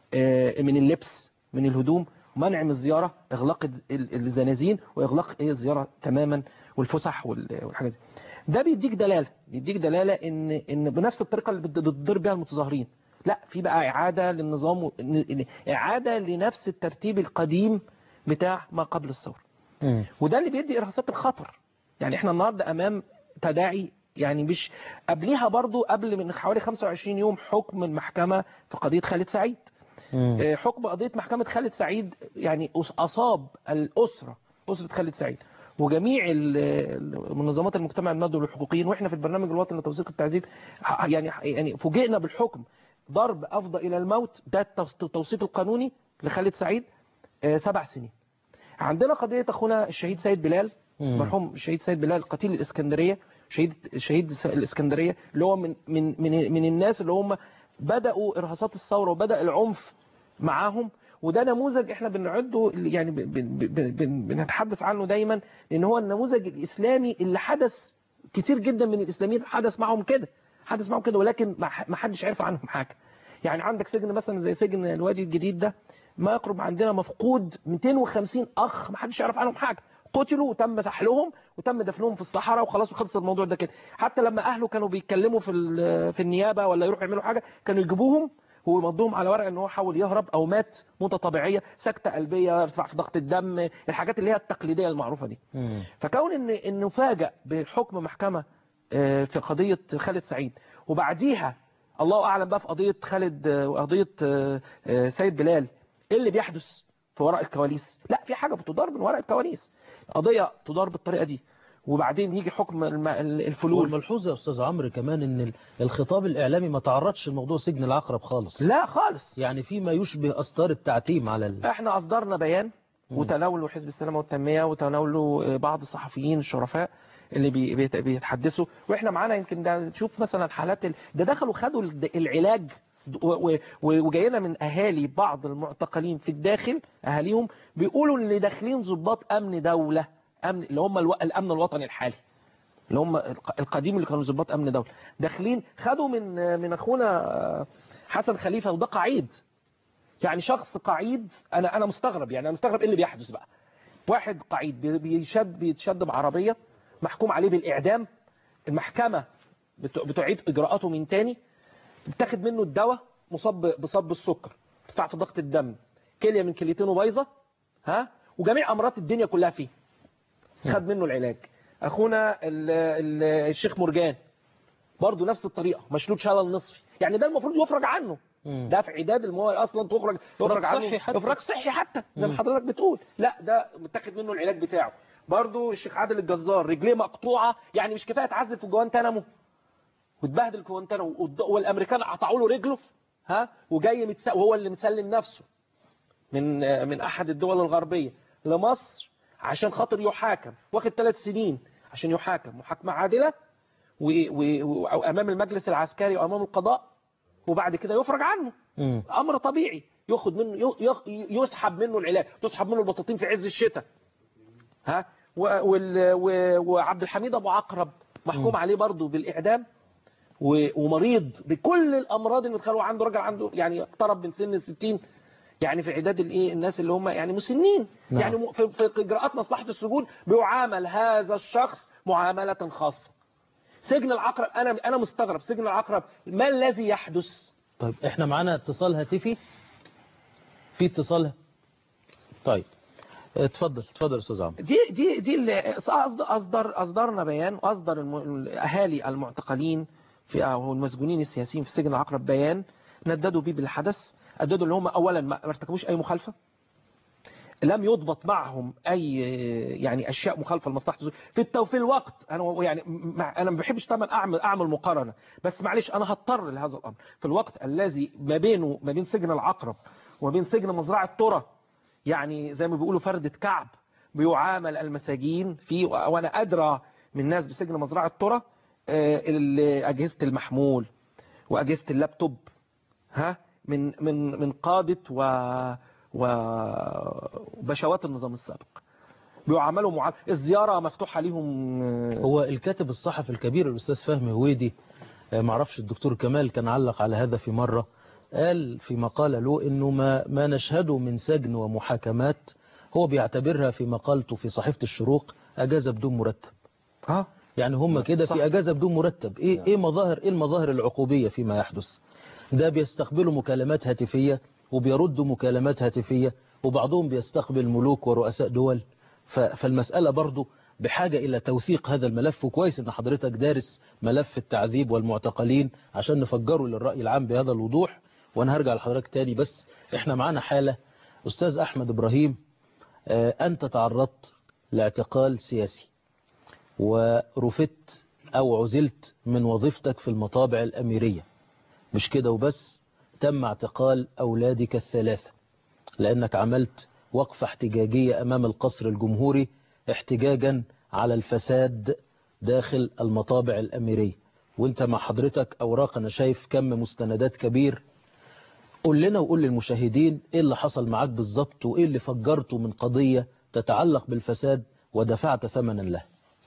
آه، من اللبس من الهدوم منع من الزياره اغلاق ال- ال- الزنازين واغلاق إيه الزياره تماما والفسح وال- والحاجات دي ده بيديك دلاله بيديك دلاله ان ان بنفس الطريقه اللي بت- بتضرب بيها المتظاهرين لا في بقى اعاده للنظام و- ن- اعاده لنفس الترتيب القديم بتاع ما قبل الثوره مم. وده اللي بيدي ارهاصات الخطر يعني احنا النهارده امام تداعي يعني مش قبليها برضو قبل من حوالي 25 يوم حكم المحكمة في قضية خالد سعيد مم. آه، حكم قضية محكمة خالد سعيد يعني أص- أصاب الأسرة أسرة خالد سعيد وجميع ال- ال- منظمات المجتمع المدني والحقوقيين واحنا في البرنامج الوطني لتوثيق التعذيب ح- يعني يعني فوجئنا بالحكم ضرب افضى الى الموت ده التوص- التوصيف القانوني لخالد سعيد آه، سبع سنين عندنا قضية أخونا الشهيد سيد بلال مم. مرحوم الشهيد سيد بلال قتيل الإسكندرية شهيد شهيد س- الإسكندرية اللي هو من من من من الناس اللي هم بدأوا إرهاصات الثورة وبدأ العنف معاهم وده نموذج احنا بنعده اللي يعني بن- بن- بن- بن- بنتحدث عنه دايما لان هو النموذج الاسلامي اللي حدث كتير جدا من الاسلاميين حدث معهم كده حدث معهم كده ولكن ما ح- ما حدش عرف عنهم حاجه يعني عندك سجن مثلا زي سجن الوادي الجديد ده ما يقرب عندنا مفقود 250 اخ ما حدش يعرف عنهم حاجه قتلوا وتم سحلهم وتم دفنهم في الصحراء وخلاص وخلص الموضوع ده كده حتى لما اهله كانوا بيتكلموا في ال- في النيابه ولا يروحوا يعملوا حاجه كانوا يجيبوهم ويمضوهم على ورق ان هو حاول يهرب او مات موته طبيعيه سكته قلبيه ارتفاع في ضغط الدم الحاجات اللي هي التقليديه المعروفه دي مم. فكون ان ان نفاجئ بحكم محكمه آه، في قضيه خالد سعيد وبعديها الله اعلم بقى في قضيه خالد آه، وقضيه آه، آه، سيد بلال ايه اللي بيحدث في وراء الكواليس لا في حاجه بتدار من وراء الكواليس قضيه تدار بالطريقه دي وبعدين يجي حكم الم- الفلول والملحوظ يا استاذ عمرو كمان ان ال- الخطاب الاعلامي ما تعرضش لموضوع سجن العقرب خالص لا خالص يعني فيما يشبه استار التعتيم على ال... احنا اصدرنا بيان مم. وتناولوا حزب السلامه والتنميه وتناولوا آه، بعض الصحفيين الشرفاء اللي بي- بيت- بيتحدثوا واحنا معانا يمكن ده نشوف مثلا حالات ال... ده دخلوا خدوا الد- العلاج و- و- و- وجاينا من اهالي بعض المعتقلين في الداخل اهاليهم بيقولوا ان داخلين ضباط امن دوله امن اللي هم الو... الامن الوطني الحالي اللي هم الق- القديم اللي كانوا ضباط امن دوله داخلين خدوا من من اخونا آه، حسن خليفه وده قعيد يعني شخص قعيد انا انا مستغرب يعني انا مستغرب ايه اللي بيحدث بقى واحد قعيد بي- بيشد بيتشد بعربيه محكوم عليه بالاعدام المحكمه بت- بتعيد اجراءاته من تاني بتاخد منه الدواء مصاب بصب السكر ارتفاع في ضغط الدم كليه من كليتين بايظه ها وجميع امراض الدنيا كلها فيه خد منه العلاج اخونا ال ال الشيخ مرجان برضه نفس الطريقه مشلول شلل نصفي يعني ده المفروض يفرج عنه مم. ده في عداد المواد اصلا تخرج يفرج عنه صحي حتى. افراج صحي حتى زي ما مم. حضرتك بتقول لا ده متاخد منه العلاج بتاعه برضه الشيخ عادل الجزار رجليه مقطوعه يعني مش كفايه تعذب في جوانتانامو وتبهدل جوانتانامو والد- والامريكان قطعوا له رجله ها وجاي متس... وهو اللي مسلم نفسه من من احد الدول الغربيه لمصر عشان خاطر يحاكم واخد ثلاث سنين عشان يحاكم محاكمه عادله و... و... و... أو امام المجلس العسكري وامام القضاء وبعد كده يفرج عنه مم. امر طبيعي ياخد منه ي- ي- يسحب منه العلاج تسحب منه البطاطين في عز الشتاء ها و- وال- و- وعبد الحميد ابو عقرب محكوم عليه برضه بالاعدام و- ومريض بكل الامراض اللي متخيلوا عنده راجل عنده يعني اقترب من سن ال 60 يعني في عداد الايه الناس اللي هم يعني مسنين نعم. يعني م- في, في اجراءات مصلحه السجون بيعامل هذا الشخص معامله خاصه سجن العقرب انا انا مستغرب سجن العقرب ما الذي يحدث طيب احنا معانا اتصال هاتفي في اتصال طيب اتفضل اتفضل يا استاذ عمرو دي دي دي اللي أصدر, اصدر اصدرنا بيان واصدر الم- الاهالي المعتقلين في او المسجونين السياسيين في سجن العقرب بيان نددوا بيه بالحدث اددوا ان هم اولا ما ما ارتكبوش اي مخالفه لم يضبط معهم اي يعني اشياء مخالفه لمصلحه الزوج في التو في الوقت انا يعني مع انا ما بحبش طبعا اعمل اعمل مقارنه بس معلش انا هضطر لهذا الامر في الوقت الذي ما بينه ما بين سجن العقرب وما بين سجن مزرعه ترى يعني زي ما بيقولوا فردة كعب بيعامل المساجين في وانا ادرى من ناس بسجن مزرعه ترى آه، ال- اجهزه المحمول واجهزه اللابتوب ها من من من قاده و وبشوات النظام السابق بيعاملوا معامله الزياره مفتوحه ليهم آه، هو الكاتب الصحفي الكبير الأستاذ فهمي هويدي آه، معرفش الدكتور كمال كان علق على هذا في مرة قال في مقالة له أنه ما, ما نشهده من سجن ومحاكمات هو بيعتبرها في مقالته في صحيفة الشروق أجازة بدون مرتب اه يعني هم كده صح. في أجازة بدون مرتب إيه, إيه مظاهر إيه المظاهر العقوبية فيما يحدث ده بيستقبلوا مكالمات هاتفية وبيردوا مكالمات هاتفية وبعضهم بيستقبل ملوك ورؤساء دول ف- فالمسألة برضو بحاجة إلى توثيق هذا الملف وكويس إن حضرتك دارس ملف التعذيب والمعتقلين عشان نفجره للرأي العام بهذا الوضوح وأنا هرجع لحضرتك تاني بس إحنا معانا حالة أستاذ أحمد إبراهيم آه، أنت تعرضت لاعتقال سياسي ورفدت أو عزلت من وظيفتك في المطابع الأميرية مش كده وبس تم اعتقال أولادك الثلاثة لأنك عملت وقفة احتجاجية أمام القصر الجمهوري احتجاجا على الفساد داخل المطابع الأميرية وانت مع حضرتك أوراق أنا شايف كم مستندات كبير قول لنا وقول للمشاهدين ايه اللي حصل معاك بالظبط وايه اللي فجرته من قضية تتعلق بالفساد ودفعت ثمنا له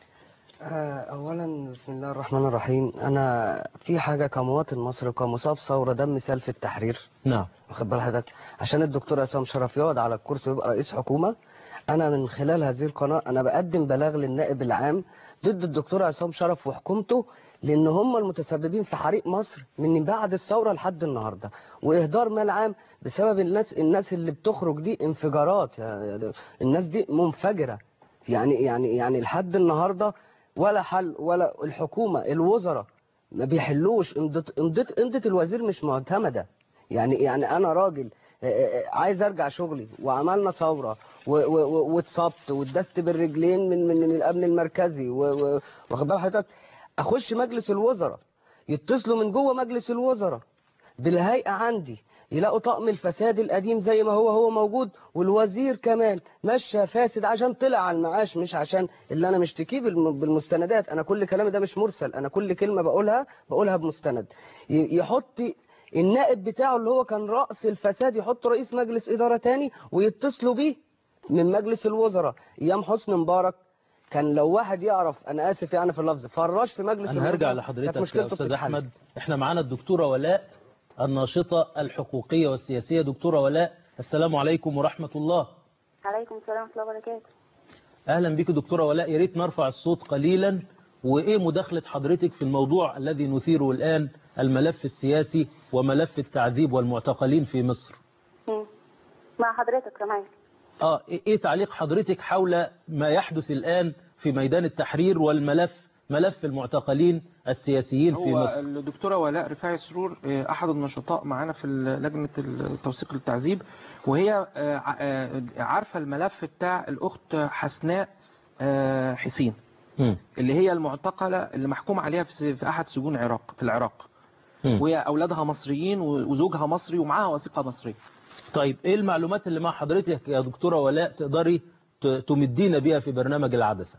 آه، أولا بسم الله الرحمن الرحيم أنا في حاجة كمواطن مصري كمصاب ثورة ده مثال في التحرير نعم واخد بال حضرتك عشان الدكتور عصام شرف يقعد على الكرسي ويبقى رئيس حكومة أنا من خلال هذه القناة أنا بقدم بلاغ للنائب العام ضد الدكتور عصام شرف وحكومته لأن هم المتسببين في حريق مصر من بعد الثورة لحد النهاردة وإهدار مال عام بسبب الناس الناس اللي بتخرج دي انفجارات يعني الناس دي منفجرة يعني يعني يعني لحد النهارده ولا حل ولا الحكومة الوزراء ما بيحلوش امضة امضة امضة الوزير مش معتمدة يعني يعني انا راجل آه، آه، عايز ارجع شغلي وعملنا ثوره و- و- و- واتصبت واتدست بالرجلين من من من الامن المركزي و- و- واخد بال حضرتك اخش مجلس الوزراء يتصلوا من جوه مجلس الوزراء بالهيئه عندي يلاقوا طقم الفساد القديم زي ما هو هو موجود والوزير كمان مشى فاسد عشان طلع على المعاش مش عشان اللي انا مشتكيه بالم- بالمستندات انا كل كلامي ده مش مرسل انا كل كلمه بقولها بقولها بمستند ي- يحط النائب بتاعه اللي هو كان رأس الفساد يحط رئيس مجلس إدارة تاني ويتصلوا بيه من مجلس الوزراء أيام حسني مبارك كان لو واحد يعرف أنا آسف يعني في اللفظ فراش في مجلس أنا هرجع كانت لحضرتك يا مشكلته أستاذ بتتحل. أحمد إحنا معانا الدكتورة ولاء الناشطة الحقوقية والسياسية دكتورة ولاء السلام عليكم ورحمة الله عليكم السلام ورحمة الله وبركاته أهلا بك دكتورة ولاء يا ريت نرفع الصوت قليلا وإيه مداخلة حضرتك في الموضوع الذي نثيره الآن الملف السياسي وملف التعذيب والمعتقلين في مصر مم. مع حضرتك كمان آه إيه إيه تعليق حضرتك حول ما يحدث الآن في ميدان التحرير والملف ملف المعتقلين السياسيين في هو مصر الدكتورة ولاء رفاعي سرور آه، أحد النشطاء معانا في لجنة التوثيق للتعذيب وهي آه، ع- آه، عارفة الملف بتاع الأخت حسناء آه، حسين مم. اللي هي المعتقلة اللي محكوم عليها في س- في أحد سجون العراق في العراق مم. وهي أولادها مصريين و- وزوجها مصري ومعاها وثيقة مصرية طيب ايه المعلومات اللي مع حضرتك يا دكتورة ولاء تقدري ت- تمدينا بيها في برنامج العدسة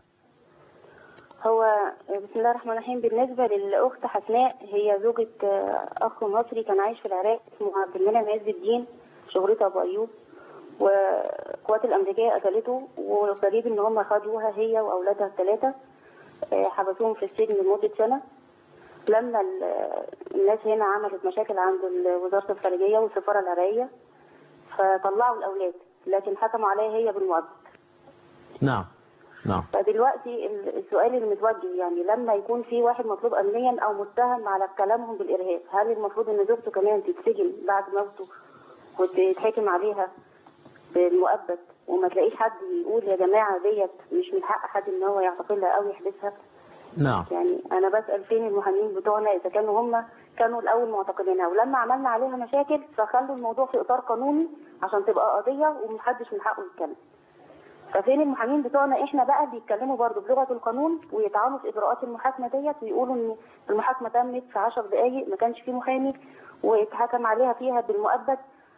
هو بسم الله الرحمن الرحيم بالنسبة للأخت حسناء هي زوجة آه، أخ مصري كان عايش في العراق اسمه عبد المنعم عز الدين شهرته أبو أيوب والقوات الأمريكية قتلته والغريب إن هم خدوها هي وأولادها الثلاثة آه، حبسوهم في السجن لمدة سنة لما ال- الناس هنا عملت مشاكل عند ال- وزارة الخارجية والسفارة العراقية فطلعوا الأولاد لكن حكموا عليها هي بالمؤبد نعم نعم فدلوقتي ال- السؤال اللي متوجه يعني لما يكون في واحد مطلوب امنيا او متهم على كلامهم بالارهاب هل المفروض ان زوجته كمان تتسجن بعد موته وتتحكم عليها بالمؤبد وما تلاقيش حد يقول يا جماعه ديت مش من حق حد ان هو يعتقلها او يحبسها نعم يعني انا بسال فين المحامين بتوعنا اذا كانوا هم كانوا الاول معتقلينها ولما عملنا عليها مشاكل فخلوا الموضوع في اطار قانوني عشان تبقى قضيه ومحدش من حقه يتكلم ففين المحامين بتوعنا احنا بقى بيتكلموا برضو بلغه القانون ويطعنوا في اجراءات المحاكمه ديت ويقولوا ان المحاكمه تمت في 10 دقائق ما كانش في محامي واتحكم عليها فيها بالمؤبد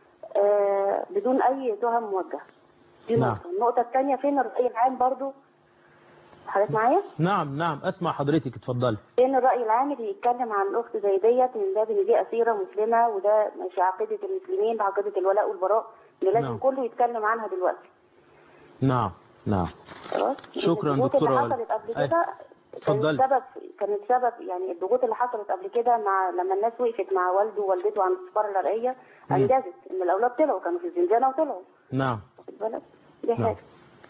آه بدون اي تهم موجهه دي نعم. نقطه النقطه الثانيه فين الراي العام برضو حضرتك معايا نعم نعم اسمع حضرتك اتفضلي فين الراي العام اللي يتكلم عن الاخت زي ديت من باب ان دي اسيره مسلمه وده مش عقيده المسلمين ده عقيده الولاء والبراء اللي لازم نعم. كله يتكلم عنها دلوقتي نعم نعم خلاص شكراً الضغوط دكتورة اللي ولاء. حصلت قبل أي. كده اتفضلي. كانت سبب كانت سبب يعني الضغوط اللي حصلت قبل كده مع لما الناس وقفت مع والده ووالدته عند السفاره الشرقيه مم. انجزت ان الاولاد طلعوا كانوا في الزنزانه وطلعوا نعم واخد بالك دي نعم. حاجه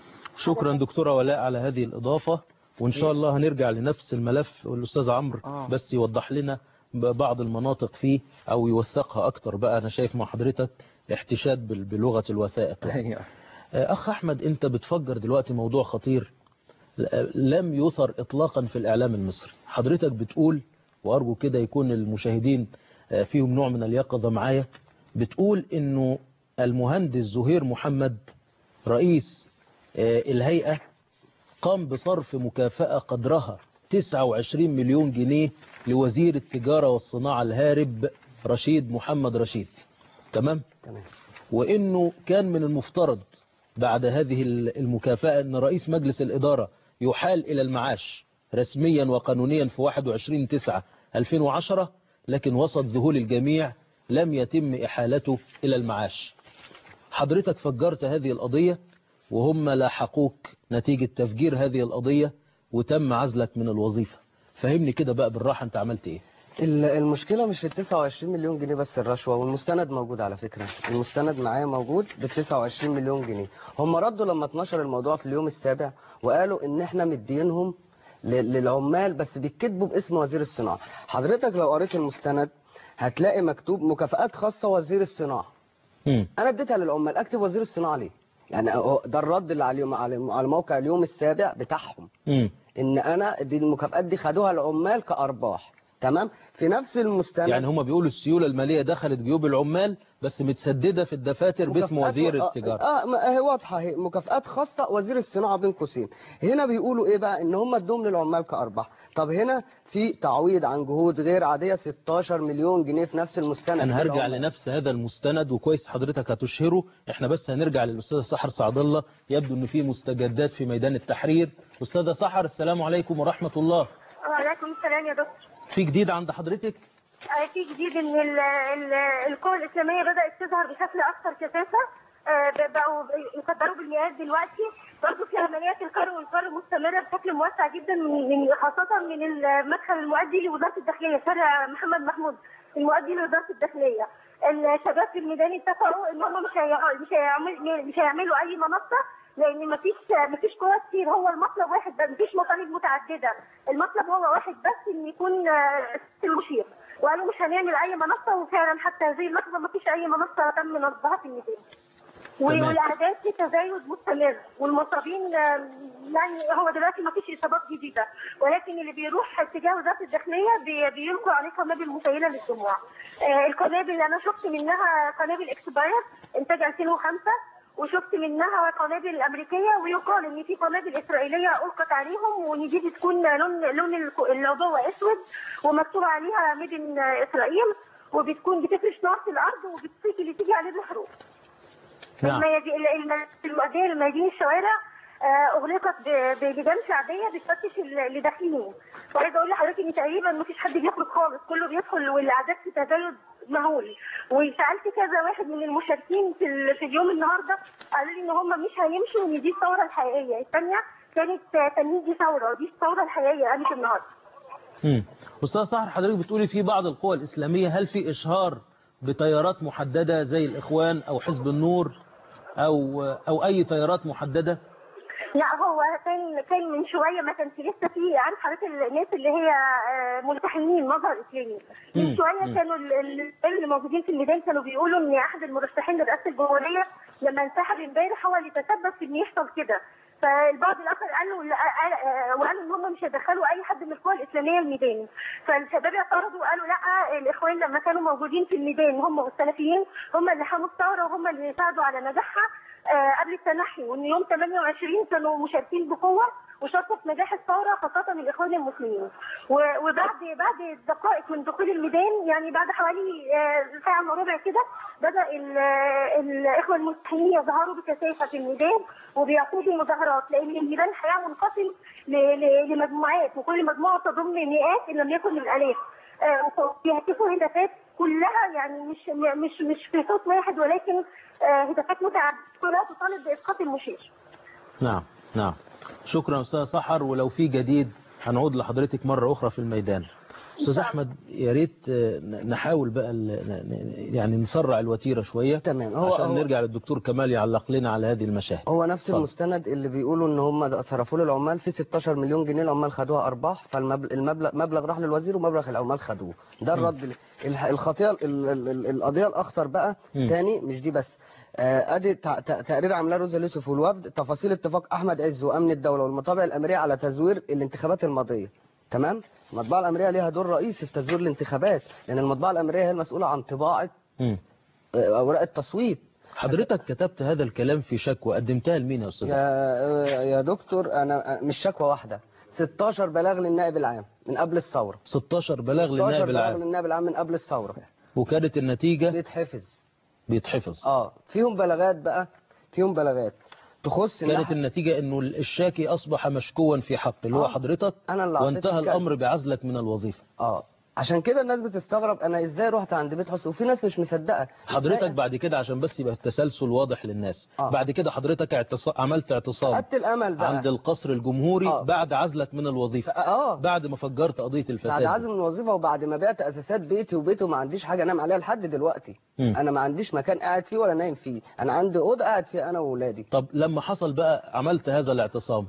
شكرا دكتورة ولاء على هذه الإضافة وإن شاء الله هنرجع لنفس الملف والأستاذ عمرو آه. بس يوضح لنا ب- بعض المناطق فيه أو يوثقها أكتر بقى أنا شايف مع حضرتك احتشاد بال- بلغة الوثائق يعني. أخ أحمد أنت بتفجر دلوقتي موضوع خطير ل- لم يثر إطلاقا في الإعلام المصري حضرتك بتقول وأرجو كده يكون المشاهدين آه، فيهم نوع من اليقظة معايا بتقول إنه المهندس زهير محمد رئيس آه، الهيئة قام بصرف مكافأة قدرها 29 مليون جنيه لوزير التجارة والصناعة الهارب رشيد محمد رشيد تمام؟ تمام وانه كان من المفترض بعد هذه المكافأة ان رئيس مجلس الادارة يحال الى المعاش رسميا وقانونيا في 21 9 2010 لكن وسط ذهول الجميع لم يتم احالته الى المعاش حضرتك فجرت هذه القضية وهم لاحقوك نتيجة تفجير هذه القضية وتم عزلك من الوظيفة فهمني كده بقى بالراحة انت عملت ايه ال- المشكلة مش في ال 29 مليون جنيه بس الرشوة والمستند موجود على فكرة المستند معايا موجود بال 29 مليون جنيه هم ردوا لما اتنشر الموضوع في اليوم السابع وقالوا ان احنا مدينهم ل- للعمال بس بيتكتبوا باسم وزير الصناعة حضرتك لو قريت المستند هتلاقي مكتوب مكافآت خاصة وزير الصناعة مم. انا اديتها للعمال اكتب وزير الصناعة ليه يعني هو ده الرد اللي على اليوم- على على موقع اليوم السابع بتاعهم مم. ان انا دي المكافآت دي خدوها العمال كارباح تمام في نفس المستند يعني هم بيقولوا السيولة المالية دخلت جيوب العمال بس متسددة في الدفاتر باسم مكافآت وزير و- التجارة اه ما هي واضحه اهي مكافآت خاصه وزير الصناعه بين قوسين هنا بيقولوا ايه بقى ان هم ادوهم للعمال كارباح طب هنا في تعويض عن جهود غير عاديه 16 مليون جنيه في نفس المستند انا هرجع للعمال. لنفس هذا المستند وكويس حضرتك هتشهره احنا بس هنرجع للاستاذ سحر سعد الله يبدو ان في مستجدات في ميدان التحرير استاذه سحر السلام عليكم ورحمه الله وعليكم السلام يا دكتور في جديد عند حضرتك آه، في جديد ان ال- ال- القوى الاسلاميه بدات تظهر بشكل اكثر كثافه آه، ب- بقوا يقدروا بالمئات دلوقتي برضه في عمليات القر والفر مستمره بشكل موسع جدا من من- خاصه من المدخل المؤدي لوزاره الداخليه شارع محمد محمود المؤدي لوزاره الداخليه الشباب في الميدان اتفقوا ان هم مش هيع- مش هيعمل مش هيعملوا اي منصه لان مفيش مفيش قوى كتير هو المطلب واحد بس مفيش مطالب متعدده المطلب هو واحد بس ان يكون آه، المشير وقالوا مش هنعمل اي منصه وفعلا حتى هذه اللحظه مفيش اي منصه تم نصبها في الميدان تمام. والاعداد في تزايد مستمر والمصابين آه، يعني هو دلوقتي ما فيش اصابات جديده ولكن اللي بيروح اتجاه وزاره الداخليه بي- بيلقوا عليه قنابل مسيله للدموع. آه، القنابل اللي انا شفت منها قنابل اكسباير انتاج 2005 وشفت منها قنابل امريكيه ويقال ان في قنابل اسرائيليه القت عليهم وان دي بتكون لون لون الك- العبوه اسود ومكتوب عليها ميدن اسرائيل وبتكون بتفرش نار في الارض وبتصيب اللي تيجي عليه الحروب. نعم الميادين الم- المؤدية لميادين الشوارع آه، اغلقت ب- بلجان شعبيه بتفتش ال- اللي داخلين وعايزه اقول لحضرتك ان تقريبا ما فيش حد بيخرج خالص كله بيدخل والاعداد في تزايد مهول وسالت كذا واحد من المشاركين في, ال- في اليوم النهارده قالوا لي ان هم مش هيمشوا وان دي الثوره الحقيقيه الثانيه كانت آه، تمييز دي ثوره ودي الثوره الحقيقيه قامت النهارده مم. استاذ سحر حضرتك بتقولي في بعض القوى الاسلاميه هل في اشهار بتيارات محدده زي الاخوان او حزب النور او او اي تيارات محدده لا هو كان كان من شويه ما كانش لسه في عارف حضرتك الناس اللي هي آه، ملتحيين مظهر اسلامي مم. من شويه مم. كانوا ال- ال- اللي موجودين في الميدان كانوا بيقولوا ان احد المرشحين لرئاسه الجمهوريه لما انسحب امبارح هو اللي تسبب في ان يحصل كده فالبعض الاخر قالوا لا- قال- آه، وقالوا ان هم مش هيدخلوا اي حد من القوى الاسلاميه الميدان فالشباب اعترضوا وقالوا لا الاخوان لما كانوا موجودين في الميدان هم والسلفيين هم اللي حموا الثوره وهم اللي ساعدوا على نجاحها آه، قبل التنحي وان يوم 28 كانوا مشاركين بقوه وشاركوا في نجاح الثوره خاصه الاخوان المسلمين و- وبعد بعد دقائق من دخول الميدان يعني بعد حوالي آه، ساعه الا ربع كده بدا ال- آه، الاخوه المسلمين يظهروا بكثافه في الميدان وبيقودوا مظاهرات لان الميدان الحقيقه منقسم ل- ل- لمجموعات وكل مجموعه تضم مئات ان لم يكن الالاف آه، بيهتفوا هتافات كلها يعني مش مش مش في صوت واحد ولكن آه، هتافات متعدده كلها تطالب باسقاط المشير نعم نعم شكرا أستاذ سحر ولو في جديد هنعود لحضرتك مرة أخرى في الميدان أستاذ أحمد يا ريت آه، نحاول بقى ال- ن- ن- يعني نسرع الوتيرة شوية تمام هو عشان هو, نرجع للدكتور كمال يعلق لنا على هذه المشاهد هو نفس اتفضل. المستند اللي بيقولوا ان هم صرفوا له العمال في 16 مليون جنيه العمال خدوها ارباح فالمبلغ مبلغ راح للوزير ومبلغ العمال خدوه ده الرد ال- الح- الخطيئه ال- ال- ال- القضيه الاخطر بقى مم. تاني مش دي بس آه، ادي تع- تع- تقرير عاملاه روزا يوسف والوفد تفاصيل اتفاق احمد عز وامن الدوله والمطابع الامريه على تزوير الانتخابات الماضيه تمام المطبعه الامريه ليها دور رئيسي في تزوير الانتخابات لان المطبعه الامريه هي المسؤوله عن طباعه مم. آه، اوراق التصويت حضرتك كتبت هذا الكلام في شكوى قدمتها لمين يا أستاذ أحمد؟ يا يا دكتور انا مش شكوى واحده 16 بلاغ للنائب العام من قبل الثوره 16 بلاغ 16 للنائب بلاغ العام للنائب العام من قبل الثوره وكانت النتيجة بيتحفظ بيتحفظ اه فيهم بلاغات بقى فيهم بلاغات تخص كانت الناحية- النتيجة انه الشاكي اصبح مشكوا في حق اللي هو آه. حضرتك انا اللي أعطيت وانتهى الكلب. الامر بعزلك من الوظيفة اه عشان كده الناس بتستغرب انا ازاي رحت عند بيت حسن وفي ناس مش مصدقه حضرتك إزاي- بعد كده عشان بس يبقى التسلسل واضح للناس آه. بعد كده حضرتك اعتص... عملت اعتصام خدت الامل بقى عند القصر الجمهوري آه. بعد عزلك من الوظيفة اه بعد ما فجرت قضية بعد الفساد عزل من الوظيفه وبعد ما بعت اساسات بيتي وبيته ما عنديش حاجه انام عليها لحد دلوقتي مم. انا ما عنديش مكان قاعد فيه ولا نايم فيه انا عندي اوضه قاعد فيها انا واولادي طب لما حصل بقى عملت هذا الاعتصام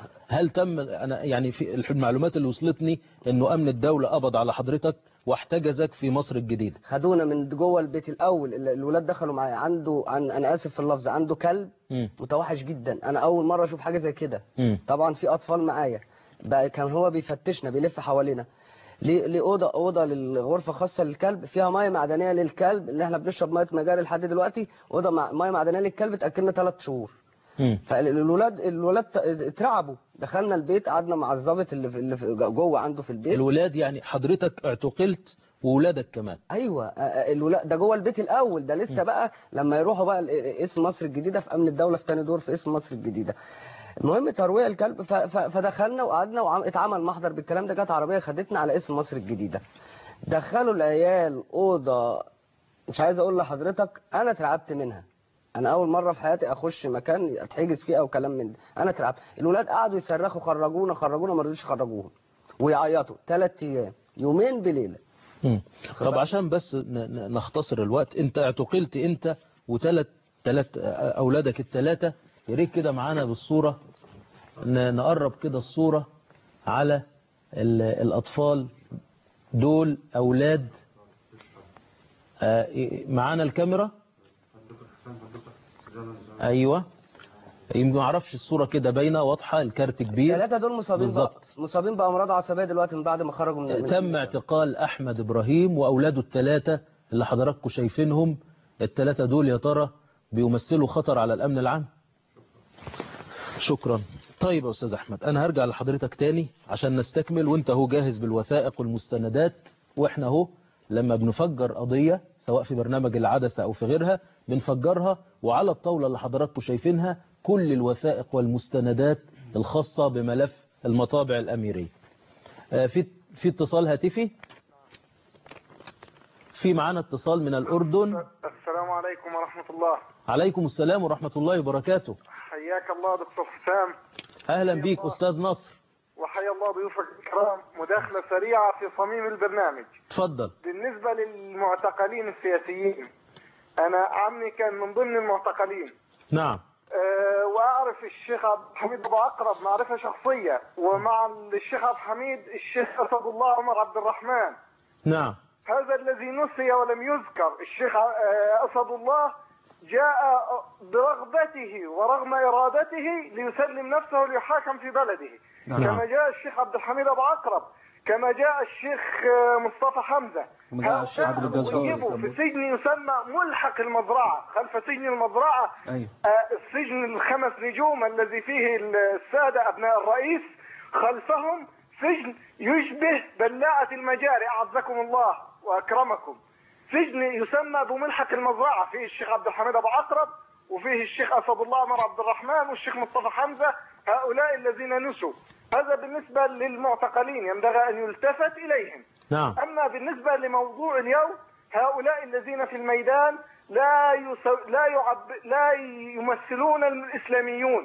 هل تم انا يعني في المعلومات اللي وصلتني انه امن الدولة قبض على حضرتك واحتجزك في مصر الجديدة خدونا من جوه البيت الاول ال- الولاد دخلوا معايا عنده عن انا اسف في اللفظ عنده كلب مم. متوحش جدا انا اول مره اشوف حاجه زي كده مم. طبعا في اطفال معايا بقى كان هو بيفتشنا بيلف حوالينا ليه ليه اوضه اوضه للغرفه خاصه للكلب فيها ميه معدنيه للكلب اللي احنا بنشرب ميه مجاري لحد دلوقتي اوضه مع ميه معدنيه للكلب اتاكلنا ثلاث شهور مم. فالولاد الولاد ت- اترعبوا دخلنا البيت قعدنا مع الضابط اللي في اللي في جوه عنده في البيت الولاد يعني حضرتك اعتقلت وولادك كمان ايوه آه، آه، الولاد ده جوه البيت الاول ده لسه بقى لما يروحوا بقى ال- اسم مصر الجديده في امن الدوله في تاني دور في اسم مصر الجديده المهم ترويع الكلب ف- ف- فدخلنا وقعدنا واتعمل محضر بالكلام ده جت عربيه خدتنا على اسم مصر الجديده دخلوا العيال اوضه مش عايز اقول لحضرتك انا اترعبت منها انا اول مره في حياتي اخش مكان اتحجز فيه او كلام من ده انا اترعبت الولاد قعدوا يصرخوا خرجونا خرجونا ما رضوش يخرجوهم ويعيطوا ثلاث ايام يومين بليله مم. طب عشان بس ن- ن- نختصر الوقت انت اعتقلت انت وثلاث ثلاث اولادك الثلاثه يا ريت كده معانا بالصوره ن- نقرب كده الصوره على ال- الاطفال دول اولاد آه، إيه- معانا الكاميرا ايوه يمكن ما اعرفش الصوره كده باينه واضحه الكارت كبير الثلاثه دول مصابين بقى بالظبط. مصابين بامراض عصبيه دلوقتي من بعد ما خرجوا من من- تم اعتقال احمد ابراهيم واولاده الثلاثه اللي حضراتكم شايفينهم الثلاثه دول يا ترى بيمثلوا خطر على الامن العام شكرا طيب يا استاذ احمد انا هرجع لحضرتك تاني عشان نستكمل وانت هو جاهز بالوثائق والمستندات واحنا اهو لما بنفجر قضيه سواء في برنامج العدسه او في غيرها بنفجرها وعلى الطاوله اللي حضراتكم شايفينها كل الوثائق والمستندات الخاصه بملف المطابع الاميريه آه، في في اتصال هاتفي في معانا اتصال من الأردن السلام عليكم ورحمة الله عليكم السلام ورحمة الله وبركاته حياك الله دكتور حسام أهلا بيك أستاذ نصر وحيا الله ضيوفك الكرام مداخلة سريعة في صميم البرنامج تفضل بالنسبة للمعتقلين السياسيين أنا عمي كان من ضمن المعتقلين نعم أه وأعرف الشيخ عبد الحميد أبو عقرب معرفة شخصية ومع الشيخ عبد الحميد الشيخ أسد الله عمر عبد الرحمن نعم هذا الذي نسي ولم يذكر الشيخ آه، أسد الله جاء برغبته ورغم إرادته ليسلم نفسه ليحاكم في بلده نعم. كما جاء الشيخ عبد الحميد أبو عقرب كما جاء الشيخ آه، مصطفى حمزة وما جاء الشيخ عبد الجزار ويجبوا في سجن يسمى ملحق المزرعة خلف سجن المزرعة ايوه آه، السجن الخمس نجوم الذي فيه السادة أبناء الرئيس خلفهم سجن يشبه بلاعة المجاري أعزكم الله وأكرمكم سجن يسمى بملحق المزرعة فيه الشيخ عبد الحميد أبو عقرب وفيه الشيخ أسد الله عمر عبد الرحمن والشيخ مصطفى حمزة هؤلاء الذين نسوا هذا بالنسبة للمعتقلين ينبغي أن يلتفت إليهم نعم أما بالنسبة لموضوع اليوم هؤلاء الذين في الميدان لا يسو... لا يعب... لا يمثلون الإسلاميون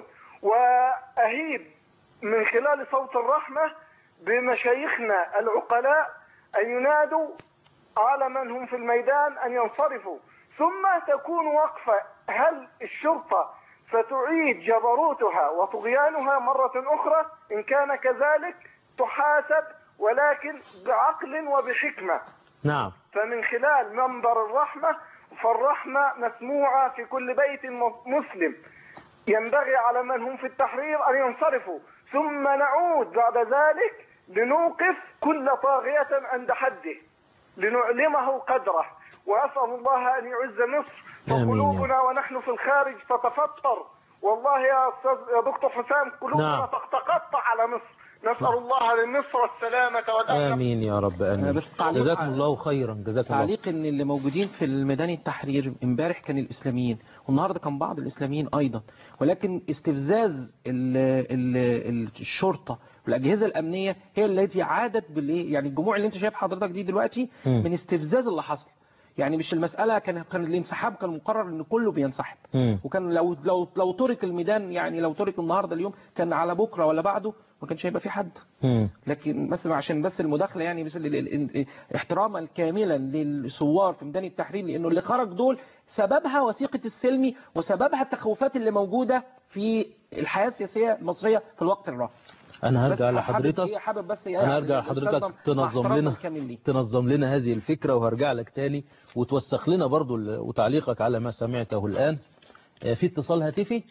وأهيب من خلال صوت الرحمة بمشايخنا العقلاء أن ينادوا على من هم في الميدان أن ينصرفوا ثم تكون وقفة هل الشرطة ستعيد جبروتها وطغيانها مرة أخرى إن كان كذلك تحاسب ولكن بعقل وبحكمة نعم فمن خلال منبر الرحمة فالرحمة مسموعة في كل بيت م- مسلم ينبغي على من هم في التحرير أن ينصرفوا ثم نعود بعد ذلك لنوقف كل طاغية عند حده لنعلمه قدره وأسأل الله أن يعز مصر آمين. وقلوبنا ونحن في الخارج تتفطر والله يا أستاذ يا دكتور حسام قلوبنا نعم. تتقطع على مصر نسأل الله للنصر والسلامة والأمن آمين يا رب آمين بس تعليق جزاكم على- الله خيرا جزاكم الله تعليق ان اللي موجودين في الميدان التحرير امبارح كان الاسلاميين والنهارده كان بعض الاسلاميين ايضا ولكن استفزاز ال ال ال الشرطه والاجهزه الامنيه هي التي عادت بالايه يعني الجموع اللي انت شايف حضرتك دي دلوقتي مم. من استفزاز اللي حصل يعني مش المساله كان كان الانسحاب كان مقرر ان كله بينسحب مم. وكان لو لو لو ترك الميدان يعني لو ترك النهارده اليوم كان على بكره ولا بعده ما كانش هيبقى في حد مم. لكن بس عشان بس المداخله يعني بس ال- ال- ال- احتراما كاملا للثوار في ميدان التحرير لانه اللي خرج دول سببها وثيقه السلمي وسببها التخوفات اللي موجوده في الحياه السياسيه المصريه في الوقت الراهن انا بس هرجع حابب لحضرتك إيه، حابب بس انا هرجع لحضرتك تنظم لنا تنظم لنا هذه الفكرة وهرجع لك تاني وتوسخ لنا برضو ال- وتعليقك على ما سمعته الآن آه، في اتصال هاتفي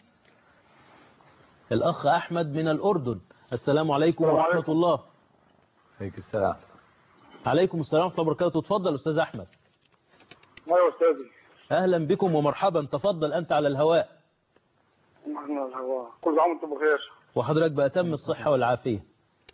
الأخ أحمد من الأردن السلام عليكم السلام ورحمة عليكم. الله عليكم السلام عليكم السلام ورحمة الله وبركاته تفضل أستاذ أحمد ايوه استاذي أهلا بكم ومرحبا تفضل أنت على الهواء احنا الهواء كل عام وانتم بخير وحضرتك بأتم الصحة والعافية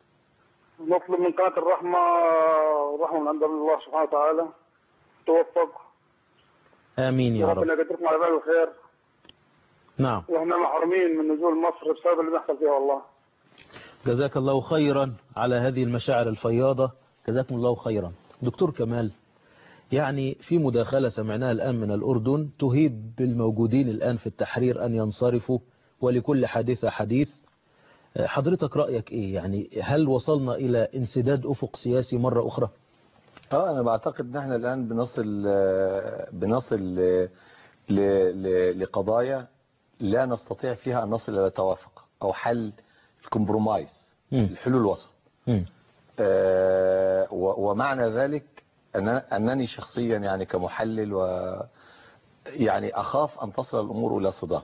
نطلب من قناه الرحمه الرحمه من عند الله سبحانه وتعالى توفق آمين يا رب وربنا يقدركم على فعل الخير نعم واحنا محرومين من نزول مصر بسبب اللي بيحصل فيها والله جزاك الله خيرا على هذه المشاعر الفياضة جزاكم الله خيرا دكتور كمال يعني في مداخلة سمعناها الآن من الأردن تهيب بالموجودين الآن في التحرير أن ينصرفوا ولكل حادثة حديث حضرتك رأيك إيه يعني هل وصلنا إلى انسداد أفق سياسي مرة أخرى اه انا بعتقد ان احنا الان بنصل آه، بنصل آه، ل- ل- لقضايا لا نستطيع فيها ان نصل الى توافق او حل الكمبرومايز الحلول الوسط مم. آه، و- ومعنى ذلك أن أنني شخصيا يعني كمحلل و يعني أخاف أن تصل الأمور إلى صدام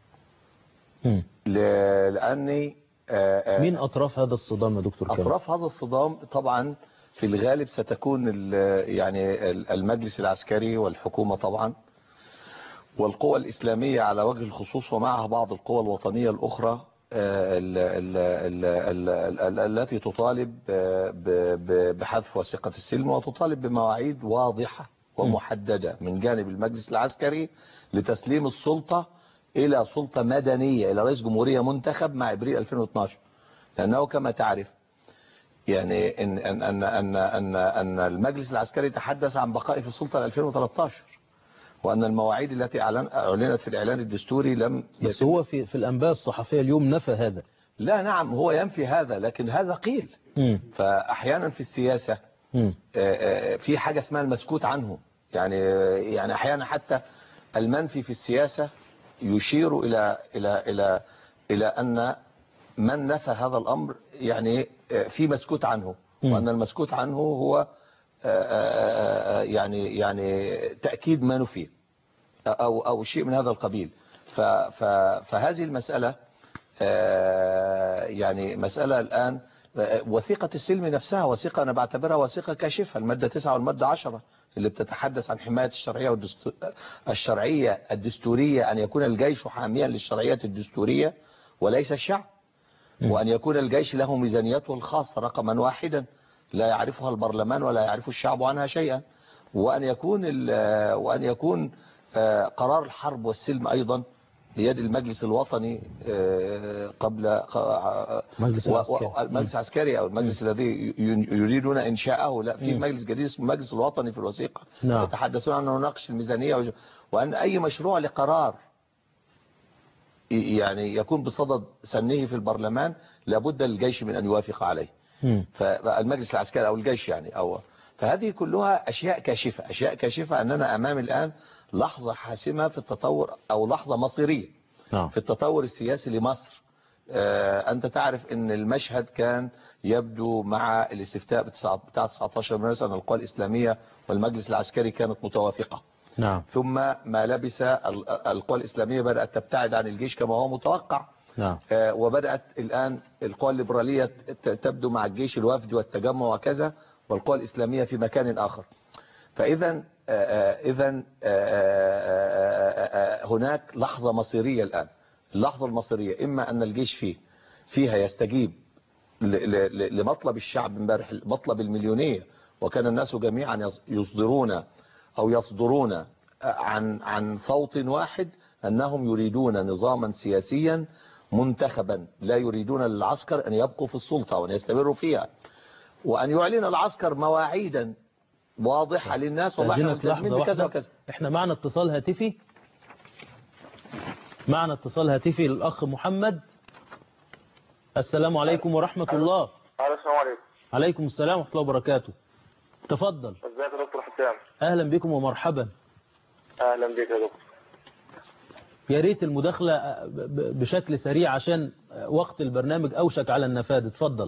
مم. ل- لأني آه، آه، مين أطراف هذا الصدام يا دكتور كمال أطراف هذا الصدام طبعا في الغالب ستكون ال- يعني ال- المجلس العسكري والحكومة طبعا والقوى الإسلامية على وجه الخصوص ومعها بعض القوى الوطنية الأخرى آه، ال- ال- ال- ال- ال- ال- التي تطالب آه، ب- ب- بحذف وثيقة السلم وتطالب بمواعيد واضحة ومحددة من جانب المجلس العسكري لتسليم السلطة إلى سلطة مدنية إلى رئيس جمهورية منتخب مع إبريل 2012 لأنه كما تعرف يعني ان ان ان ان ان, أن المجلس العسكري تحدث عن بقائه في السلطه ل 2013 وان المواعيد التي اعلن اعلنت في الاعلان الدستوري لم بس هو في في الأنباء الصحفية اليوم نفى هذا لا نعم هو ينفي هذا لكن هذا قيل مم. فاحيانا في السياسه مم. آه، آه، في حاجه اسمها المسكوت عنه يعني آه، يعني احيانا حتى المنفي في السياسه يشير الى الى الى الى ان من نفى هذا الامر يعني آه، في مسكوت عنه مم. وان المسكوت عنه هو آه، آه، آه، يعني يعني تاكيد ما نفي او او شيء من هذا القبيل ف- ف- فهذه المساله آه، يعني مساله الان آه، وثيقه السلم نفسها وثيقه انا بعتبرها وثيقه كاشفه الماده 9 والماده 10 اللي بتتحدث عن حمايه الشرعيه والدستور الشرعيه الدستوريه ان يكون الجيش حاميا للشرعيات الدستوريه وليس الشعب وأن يكون الجيش له ميزانيته الخاصة رقما واحدا لا يعرفها البرلمان ولا يعرف الشعب عنها شيئا وأن يكون ال- وأن يكون آه، قرار الحرب والسلم أيضا بيد المجلس الوطني آه، قبل مجلس و- و- العسكري. المجلس العسكري أو المجلس الذي ي- يريدون إنشاءه لا في مم. مجلس جديد اسمه المجلس الوطني في الوثيقة نعم. يتحدثون عن نناقش الميزانية وج- وأن أي مشروع لقرار يعني يكون بصدد سنه في البرلمان لابد للجيش من أن يوافق عليه فالمجلس العسكري أو الجيش يعني أو فهذه كلها أشياء كاشفة أشياء كاشفة أننا أمام الآن لحظة حاسمة في التطور أو لحظة مصيرية نعم. في التطور السياسي لمصر آه، أنت تعرف أن المشهد كان يبدو مع الاستفتاء بتسعة- بتاع 19 مارس أن القوى الإسلامية والمجلس العسكري كانت متوافقة نعم ثم ما لبس ال- القوى الإسلامية بدأت تبتعد عن الجيش كما هو متوقع نعم آه، وبدأت الآن القوى الليبرالية ت- تبدو مع الجيش الوفد والتجمع وكذا والقوى الإسلامية في مكان آخر فإذا إذا هناك لحظة مصيرية الآن اللحظة المصيرية إما أن الجيش فيه فيها يستجيب ل- ل- ل- لمطلب الشعب امبارح مطلب المليونية وكان الناس جميعا يص- يصدرون أو يصدرون عن عن صوت واحد أنهم يريدون نظاما سياسيا منتخبا لا يريدون للعسكر أن يبقوا في السلطة وأن يستمروا فيها وأن يعلن العسكر مواعيدا واضحة للناس والله احنا أذنك لحظة ملتزمين بكذا واحدة وكذا احنا معنا اتصال هاتفي معنا اتصال هاتفي للأخ محمد السلام عليكم ورحمة الله السلام عليكم عليكم السلام ورحمة الله وبركاته تفضل ازيك يا دكتور حسام أهلا بكم ومرحبا اهلا بك يا دكتور يا ريت المداخلة ب- ب- بشكل سريع عشان وقت البرنامج أوشك على النفاذ اتفضل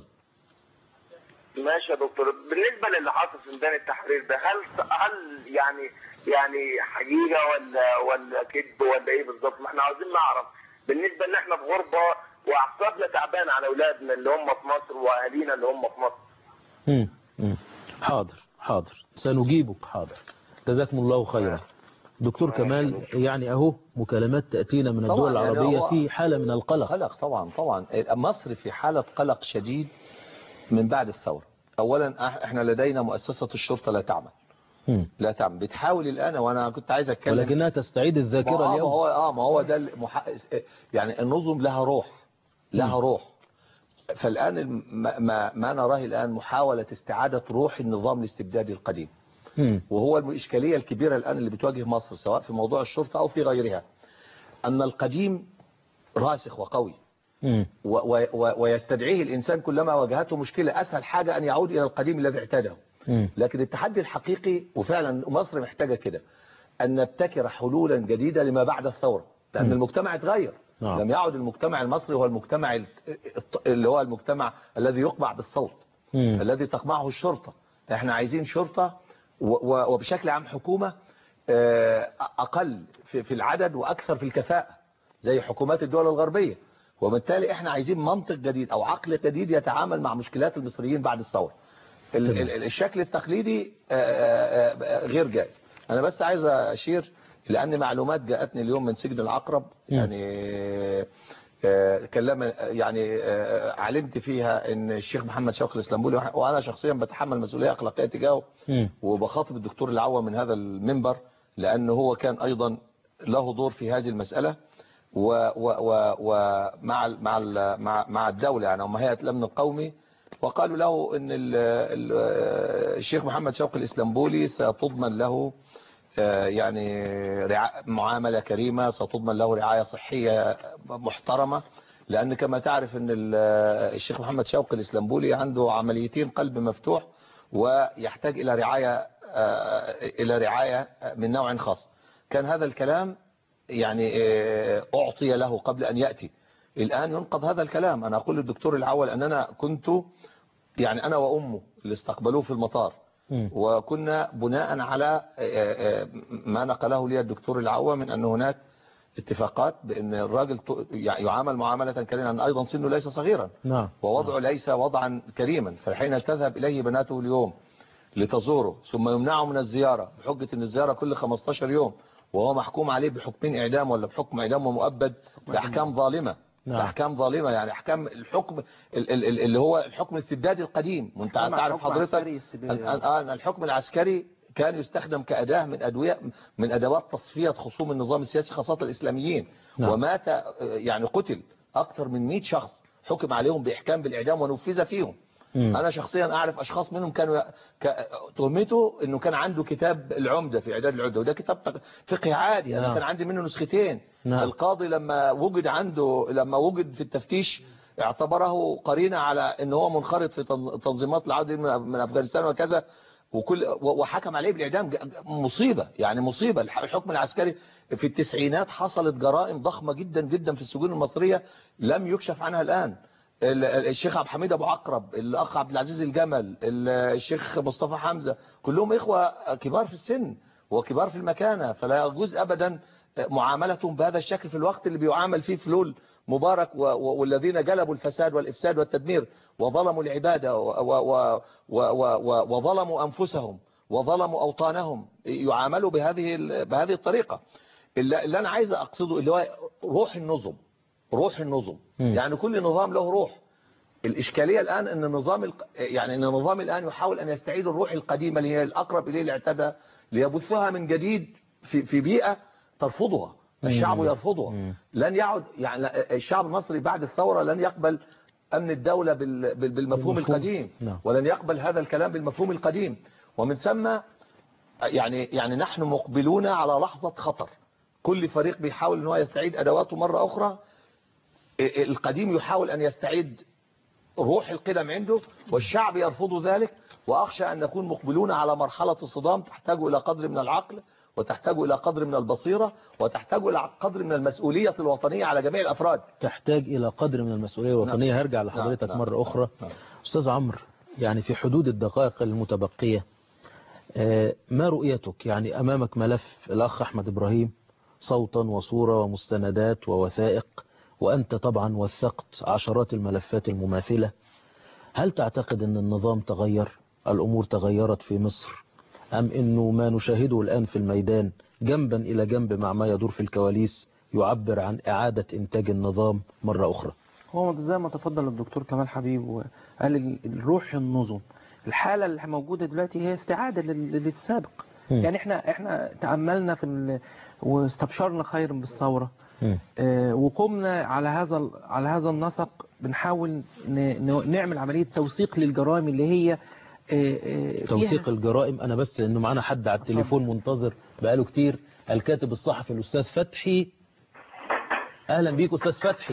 ماشي يا دكتور بالنسبه للي حصل في ميدان التحرير ده هل هل يعني يعني حقيقه ولا ولا كذب ولا ايه بالظبط ما احنا عاوزين نعرف بالنسبه ان احنا في غربه واعصابنا تعبانه على اولادنا اللي هم في مصر واهالينا اللي هم في مصر مم. مم. حاضر حاضر سنجيبك حاضر جزاكم الله خيرا دكتور كمال يعني أهو مكالمات تأتينا من الدول طبعاً يعني العربية هو- في حالة من القلق قلق طبعا طبعا مصر في حالة قلق شديد من بعد الثورة أولا إح- احنا لدينا مؤسسة الشرطة لا تعمل مم. لا تعمل بتحاول الآن وأنا كنت عايز أتكلم ولكنها تستعيد ما الذاكرة هو- ما اليوم هو اه ما هو ده المح... يعني النظم لها روح لها روح فالآن الم- ما, ما, ما نراه الآن محاولة استعادة روح النظام الاستبدادي القديم مم. وهو الإشكالية الكبيرة الآن اللي بتواجه مصر سواء في موضوع الشرطة أو في غيرها أن القديم راسخ وقوي مم. و و و ويستدعيه الإنسان كلما واجهته مشكلة أسهل حاجة أن يعود إلى القديم الذي اعتاده مم. لكن التحدي الحقيقي وفعلا مصر محتاجة كده أن نبتكر حلولا جديدة لما بعد الثورة لأن مم. المجتمع اتغير نعم. لم يعد المجتمع المصري هو المجتمع ال- اللي هو المجتمع الذي يقمع بالصوت مم. الذي تقمعه الشرطة احنا عايزين شرطة و- و- وبشكل عام حكومة آه، أقل في في العدد وأكثر في الكفاءة زي حكومات الدول الغربية وبالتالي احنا عايزين منطق جديد أو عقل جديد يتعامل مع مشكلات المصريين بعد الثورة ال- تمام. ال- الشكل التقليدي آه، آه، آه، غير جاهز أنا بس عايز أشير لأن معلومات جاءتني اليوم من سجن العقرب يعني آه، كلام يعني آه، علمت فيها ان الشيخ محمد شوقي الاسلامبولي وأنا- وانا شخصيا بتحمل مسؤوليه اخلاقيه تجاهه مم. وبخاطب الدكتور العوا من هذا المنبر لأنه هو كان أيضا له دور في هذه المسألة و- و- و- ومع ال- مع ال- مع مع الدولة يعني هم هيئة الأمن القومي وقالوا له أن ال- ال- الشيخ محمد شوقي الإسلامبولي ستضمن له آه، يعني رعا- معاملة كريمة ستضمن له رعاية صحية محترمة لأن كما تعرف أن ال- الشيخ محمد شوقي الإسلامبولي عنده عمليتين قلب مفتوح ويحتاج إلى رعاية آه، إلى رعاية من نوع خاص كان هذا الكلام يعني آه، أعطي له قبل أن يأتي الآن ينقض هذا الكلام أنا أقول للدكتور العول أننا كنت يعني أنا وأمه اللي استقبلوه في المطار مم. وكنا بناء على آه، آه، ما نقله لي الدكتور العوا من أن هناك اتفاقات بأن الراجل ت- يعامل معاملة كريمة أن أيضا سنه ليس صغيرا نعم ووضعه ليس وضعا كريما فحين تذهب إليه بناته اليوم لتزوره ثم يمنعه من الزيارة بحجة أن الزيارة كل 15 يوم وهو محكوم عليه بحكمين إعدام ولا بحكم إعدام ومؤبد بأحكام ظالمة نعم. بأحكام ظالمة يعني أحكام الحكم ال- ال- ال- اللي هو الحكم الاستبدادي القديم وانت طبعاً تعرف حكم حضرتك عسكري استبدادي. أن- أن- أن الحكم العسكري كان يستخدم كأداة من أدوية من أدوات تصفية خصوم النظام السياسي خاصة الإسلاميين نعم. ومات يعني قتل أكثر من 100 شخص حكم عليهم بإحكام بالإعدام ونفذ فيهم مم. انا شخصيا اعرف اشخاص منهم كانوا ك... تهمته انه كان عنده كتاب العمده في اعداد العده وده كتاب تق- فقهي عادي انا نعم. كان عندي منه نسختين نعم. القاضي لما وجد عنده لما وجد في التفتيش اعتبره قرينه على ان هو منخرط في تن- تنظيمات العوده من من افغانستان وكذا وكل و- وحكم عليه بالاعدام ج- مصيبه يعني مصيبه الح- الحكم العسكري في التسعينات حصلت جرائم ضخمه جدا جدا في السجون المصريه لم يكشف عنها الان ال- ال- الشيخ عبد الحميد ابو عقرب الاخ عبد العزيز الجمل ال- الشيخ مصطفى حمزه كلهم اخوه كبار في السن وكبار في المكانه فلا يجوز ابدا معاملتهم بهذا الشكل في الوقت اللي بيعامل فيه فلول مبارك و- و- والذين جلبوا الفساد والإفساد والتدمير وظلموا العبادة و- و- و- و- و- وظلموا أنفسهم وظلموا أوطانهم يعاملوا بهذه ال- بهذه الطريقة اللي اللي أنا عايز أقصده اللي هو روح النظم روح النظم مم. يعني كل نظام له روح الإشكالية الآن أن النظام الق... يعني أن النظام الآن يحاول أن يستعيد الروح القديمة اللي هي الأقرب إليه اللي اعتدى ليبثها من جديد في في بيئة ترفضها الشعب مم. يرفضها مم. لن يعد يعني لا- الشعب المصري بعد الثورة لن يقبل أمن الدولة بال- بال- بالمفهوم بالمفهوم. القديم نعم. ولن يقبل هذا الكلام بالمفهوم القديم ومن ثم يعني يعني نحن مقبلون على لحظة خطر كل فريق بيحاول ان هو يستعيد ادواته مرة اخرى القديم يحاول ان يستعيد روح القدم عنده والشعب يرفض ذلك واخشى ان نكون مقبلون على مرحلة صدام تحتاج الى قدر من العقل وتحتاج الى قدر من البصيرة وتحتاج الى قدر من المسؤولية الوطنية على جميع الافراد تحتاج إلى قدر من المسؤولية الوطنية هرجع لحضرتك نعم. مرة أخرى نعم. أستاذ عمرو يعني في حدود الدقائق المتبقية آه، ما رؤيتك يعني أمامك ملف الأخ أحمد إبراهيم صوتا وصورة ومستندات ووثائق وأنت طبعا وثقت عشرات الملفات المماثلة هل تعتقد أن النظام تغير الأمور تغيرت في مصر أم أنه ما نشاهده الآن في الميدان جنبا إلى جنب مع ما يدور في الكواليس يعبر عن إعادة إنتاج النظام مرة أخرى هو زي ما تفضل الدكتور كمال حبيب وقال ال- الروح النظم الحالة اللي موجودة دلوقتي هي استعادة لل- للسابق مم. يعني احنا احنا تأملنا في ال... واستبشرنا خيرا بالثورة مم. آه، وقمنا على هذا ال- على هذا النسق بنحاول ن... ن- نعمل عملية توثيق للجرائم اللي هي آه، آه، فيها- توثيق الجرائم أنا بس إنه معانا حد على التليفون منتظر بقاله كتير الكاتب الصحفي الأستاذ فتحي أهلا بيك أستاذ فتحي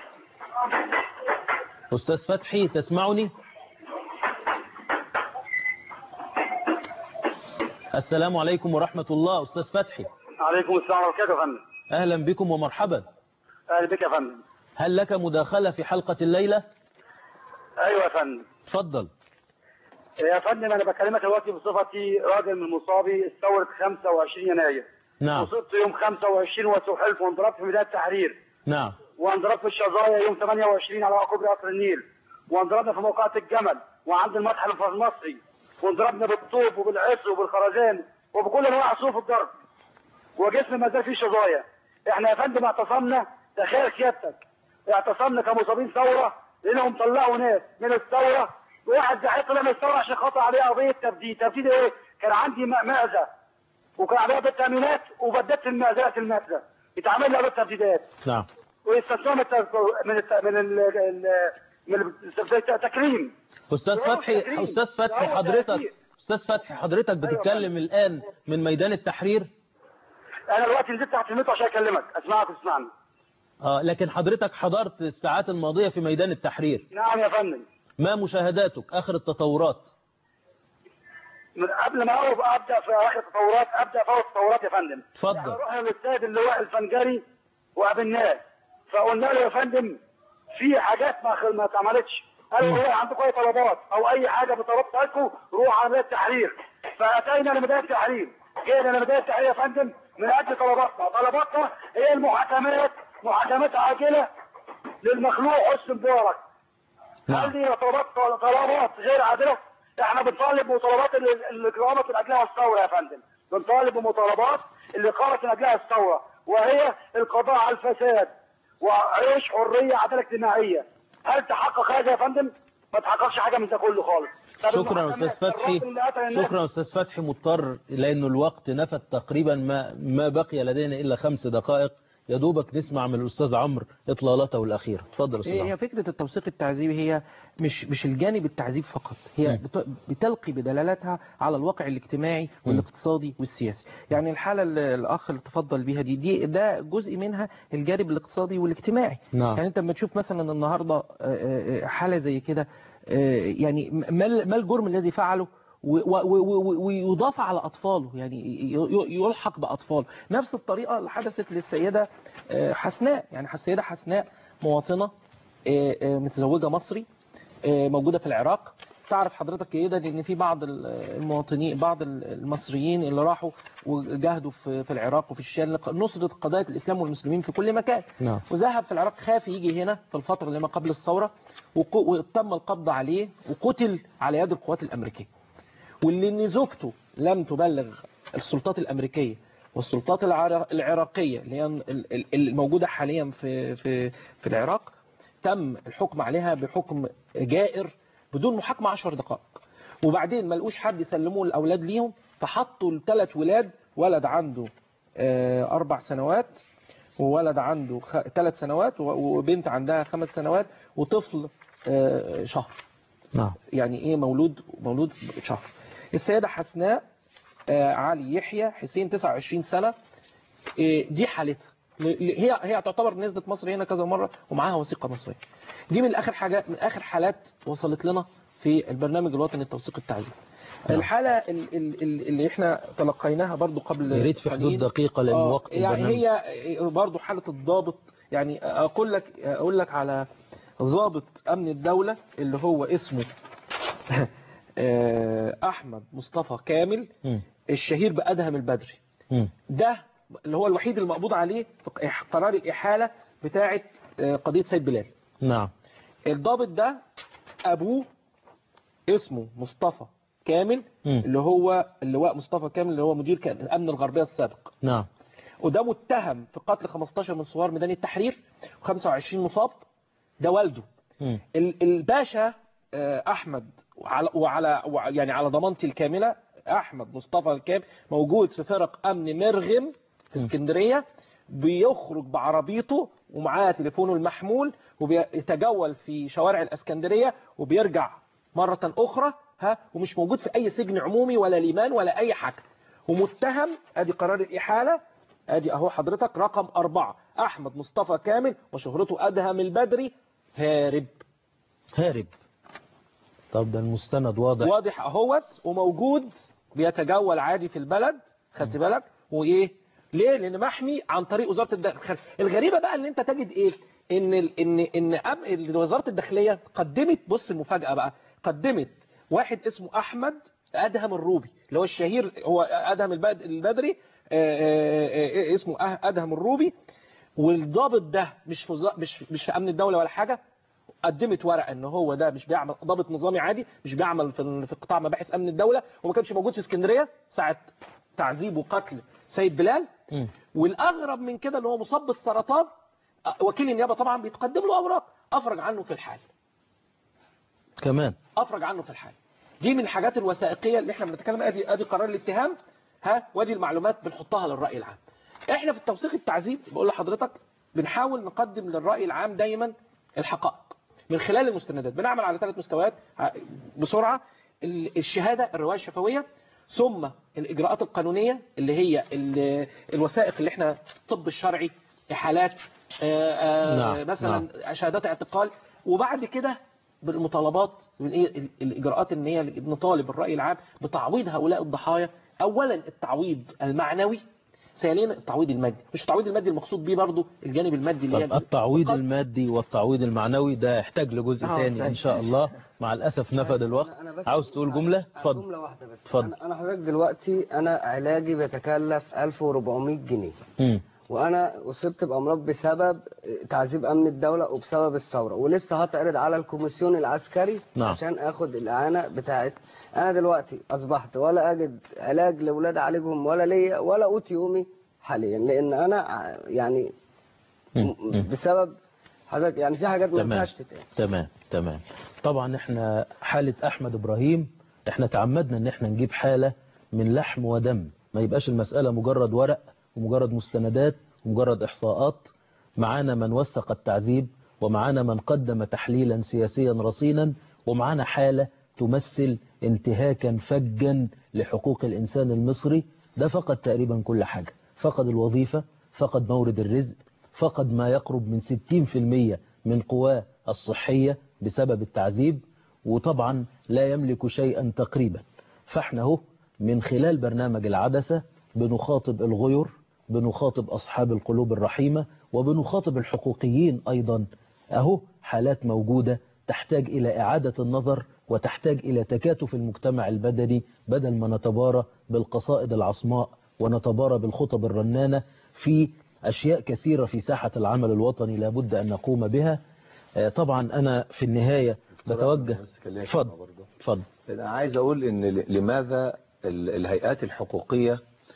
أستاذ فتحي تسمعني السلام عليكم ورحمة الله أستاذ فتحي عليكم السلام ورحمه الله يا فندم أهلا بكم ومرحبا اهلا بك يا فندم هل لك مداخلة في حلقة الليلة ايوه يا فندم تفضل يا فندم انا بكلمك دلوقتي بصفتي راجل من مصابي ثوره 25 يناير نعم وصلت يوم 25 وسحلت وانضربت في بدايه التحرير نعم وانضربت في الشظايا يوم 28 على كوبري قصر النيل وانضربنا في موقعة الجمل وعند المتحف المصري وانضربنا بالطوب وبالعصر وبالخرزان وبكل انواع صوف الضرب وجسم ما زال فيه شظايا احنا يا فندم اعتصمنا تخيل سيادتك اعتصمنا كمصابين ثوره لانهم طلعوا ناس من الثوره وواحد دحيح طلع من الثوره عشان خاطر عليه قضيه تبديد تبديد ايه؟ كان عندي م- معزه وكان عليها بالتامينات وبددت المعزات المعزه يتعمل لها بالتبديدات نعم ويستثنون من الت- من الت- من ال- ال- من التكريم أستاذ يا فتحي تكريم. أستاذ فتحي يا حضرتك تكريم. أستاذ فتحي حضرتك بتتكلم الآن من ميدان التحرير انا دلوقتي نزلت تحت المترو عشان اكلمك اسمعك وتسمعني آه لكن حضرتك حضرت الساعات الماضية في ميدان التحرير نعم يا فندم ما مشاهداتك آخر التطورات من قبل ما أقف ابدا في اخر التطورات ابدا في اول التطورات يا فندم اتفضل. احنا رحنا للاستاذ اللواء الفنجري وقابلناه فقلنا له يا فندم في حاجات ما خ- ما اتعملتش قال مم. له عندكم اي طلبات او اي حاجه بطلبات بتاعتكم روحوا على ميدان التحرير فاتينا لميدان التحرير جينا لميدان التحرير يا فندم من اجل طلباتنا طلباتنا هي المحاكمات محاكمات عاجله للمخلوع حسن مبارك قال لي طلبات طلبات غير عادله احنا بنطالب بمطالبات اللي اللي قامت من اجلها الثوره يا فندم بنطالب بمطالبات اللي قامت من اجلها الثوره وهي القضاء على الفساد وعيش حريه عداله اجتماعيه هل تحقق هذا يا فندم؟ ما تحققش حاجه من ده كله خالص طب شكرا المحاكمات، أستاذ فتحي الراجل اللي قتل الناس شكرا أستاذ فتحي مضطر لأنه الوقت نفد تقريبا ما ما بقي لدينا إلا خمس دقائق يا دوبك نسمع من الأستاذ عمرو إطلالته الأخيرة اتفضل يا أستاذ هي عمرو هي فكرة التوثيق التعذيبي هي مش مش الجانب التعذيب فقط هي بت- بتلقي بدلالاتها على الواقع الاجتماعي والاقتصادي والسياسي يعني الحالة اللي الأخ اللي تفضل بيها دي دي ده جزء منها الجانب الاقتصادي والاجتماعي نعم. يعني انت لما تشوف مثلا النهاردة آه، آه، حالة زي كده آه، يعني ما ال- ما الجرم الذي فعله و- و- و- و- ويضاف على أطفاله يعني ي- ي- يلحق بأطفاله نفس الطريقة اللي حدثت للسيدة آه، حسناء يعني السيدة حسناء مواطنة آه، آه، متزوجة مصري آه، موجودة في العراق تعرف حضرتك جيدا ان في بعض ال- المواطنين بعض ال- المصريين اللي راحوا وجاهدوا في في العراق وفي الشام نصرة قضايا الاسلام والمسلمين في كل مكان نعم وذهب في العراق خاف يجي هنا في الفترة اللي ما قبل الثورة وق- وتم القبض عليه وقتل على يد القوات الأمريكية واللي ان زوجته لم تبلغ السلطات الأمريكية والسلطات العرا- العراقية اللي هي ال- ال- الموجودة حاليا في في في العراق تم الحكم عليها بحكم جائر بدون محاكمة 10 دقائق وبعدين ما لقوش حد يسلموه الأولاد ليهم فحطوا الثلاث ولاد ولد عنده آه، أربع سنوات وولد عنده خ... ثلاث سنوات و- وبنت عندها خمس سنوات وطفل آه، شهر نعم يعني ايه مولود مولود شهر السيدة حسناء آه، علي يحيى حسين 29 سنة آه، دي حالتها ل- ل- هي هي تعتبر نزلت مصر هنا كذا مرة ومعاها وثيقة مصرية دي من اخر حاجات من اخر حالات وصلت لنا في البرنامج الوطني التوثيق التعزيزي الحالة ال- ال- ال- اللي احنا تلقيناها برضو قبل يا ريت في حدود قليل. دقيقة لأن آه، وقت يعني البرنامج هي برضو حالة الضابط يعني اقول لك اقول لك على ضابط امن الدولة اللي هو اسمه آه، احمد مصطفى كامل مم. الشهير بادهم البدري مم. ده اللي هو الوحيد المقبوض عليه في قرار الاحالة بتاعة آه، قضية سيد بلال نعم الضابط ده ابوه اسمه مصطفى كامل مم. اللي هو اللواء مصطفى كامل اللي هو مدير كان الامن الغربيه السابق نعم وده متهم في قتل 15 من ثوار ميدان التحرير و25 مصاب ده والده مم. ال- الباشا آه، احمد وعلى وعلى وع- يعني على ضمانتي الكامله احمد مصطفى الكامل موجود في فرق امن مرغم في اسكندريه بيخرج بعربيته ومعاه تليفونه المحمول وبيتجول في شوارع الاسكندريه وبيرجع مره اخرى ها ومش موجود في اي سجن عمومي ولا ليمان ولا اي حاجه ومتهم ادي قرار الاحاله ادي اهو حضرتك رقم أربعة احمد مصطفى كامل وشهرته ادهم البدري هارب هارب طب ده المستند واضح واضح اهوت وموجود بيتجول عادي في البلد خدت بالك وايه ليه لان محمي عن طريق وزاره الداخليه الغريبه بقى ان انت تجد ايه ان ال ان ان أم- ال- وزاره الداخليه قدمت بص المفاجاه بقى قدمت واحد اسمه احمد ادهم الروبي اللي هو الشهير هو ادهم البد- البدري آه، آه، آه، اسمه أه- ادهم الروبي والضابط ده مش في وزا- مش مش في امن الدوله ولا حاجه قدمت ورقه ان هو ده مش بيعمل ضابط نظامي عادي مش بيعمل في في قطاع مباحث امن الدوله وما كانش موجود في اسكندريه ساعه تعذيب وقتل سيد بلال مم. والاغرب من كده ان هو مصاب بالسرطان أ- وكيل النيابه طبعا بيتقدم له اوراق افرج عنه في الحال كمان افرج عنه في الحال دي من الحاجات الوثائقيه اللي احنا بنتكلم ادي ادي قرار الاتهام ها وادي المعلومات بنحطها للراي العام احنا في التوثيق التعذيب بقول لحضرتك بنحاول نقدم للراي العام دايما الحقائق من خلال المستندات بنعمل على ثلاث مستويات ع- بسرعه ال- الشهاده الروايه الشفويه ثم الاجراءات القانونيه اللي هي ال- الوثائق اللي احنا الطب الشرعي احالات آه، آه، نعم، مثلا شهادات اعتقال وبعد كده بالمطالبات من ايه ال- الاجراءات ان هي نطالب الراي العام بتعويض هؤلاء الضحايا اولا التعويض المعنوي ثانيا التعويض المادي مش التعويض المادي المقصود بيه برضو الجانب المادي اللي طب هي التعويض المادي والتعويض المعنوي ده يحتاج لجزء آه، تاني طيب. ان شاء الله مع الاسف نفد الوقت أنا بس عاوز تقول جملة اتفضل جملة واحدة بس اتفضل. أنا, أنا حضرتك دلوقتي أنا علاجي بيتكلف 1400 جنيه مم. وأنا أصبت بأمراض بسبب تعذيب أمن الدولة وبسبب الثورة ولسه هتعرض على الكوميسيون العسكري نعم. عشان آخد الإعانة بتاعت أنا دلوقتي أصبحت ولا أجد علاج لأولاد أعالجهم ولا ليا ولا قوت يومي حاليا لأن أنا ع- يعني مم. مم. بسبب حضرتك يعني في حاجات ما تمام ينفعش تتقال تمام تمام طبعا احنا حالة احمد ابراهيم احنا تعمدنا ان احنا نجيب حالة من لحم ودم ما يبقاش المسألة مجرد ورق ومجرد مستندات مجرد إحصاءات معانا من وثق التعذيب ومعانا من قدم تحليلا سياسيا رصينا ومعانا حالة تمثل انتهاكا فجا لحقوق الإنسان المصري ده فقد تقريبا كل حاجة فقد الوظيفة فقد مورد الرزق فقد ما يقرب من 60% من قواه الصحية بسبب التعذيب وطبعا لا يملك شيئا تقريبا فاحنا هو من خلال برنامج العدسة بنخاطب الغير بنخاطب أصحاب القلوب الرحيمة وبنخاطب الحقوقيين أيضا أهو حالات موجودة تحتاج إلى إعادة النظر وتحتاج إلى تكاتف المجتمع البدني بدل ما نتبارى بالقصائد العصماء ونتبارى بالخطب الرنانة في أشياء كثيرة في ساحة العمل الوطني لابد أن نقوم بها آه، طبعا أنا في النهاية بتوجه اتفضل اتفضل أنا عايز أقول إن ل- لماذا ال- الهيئات الحقوقية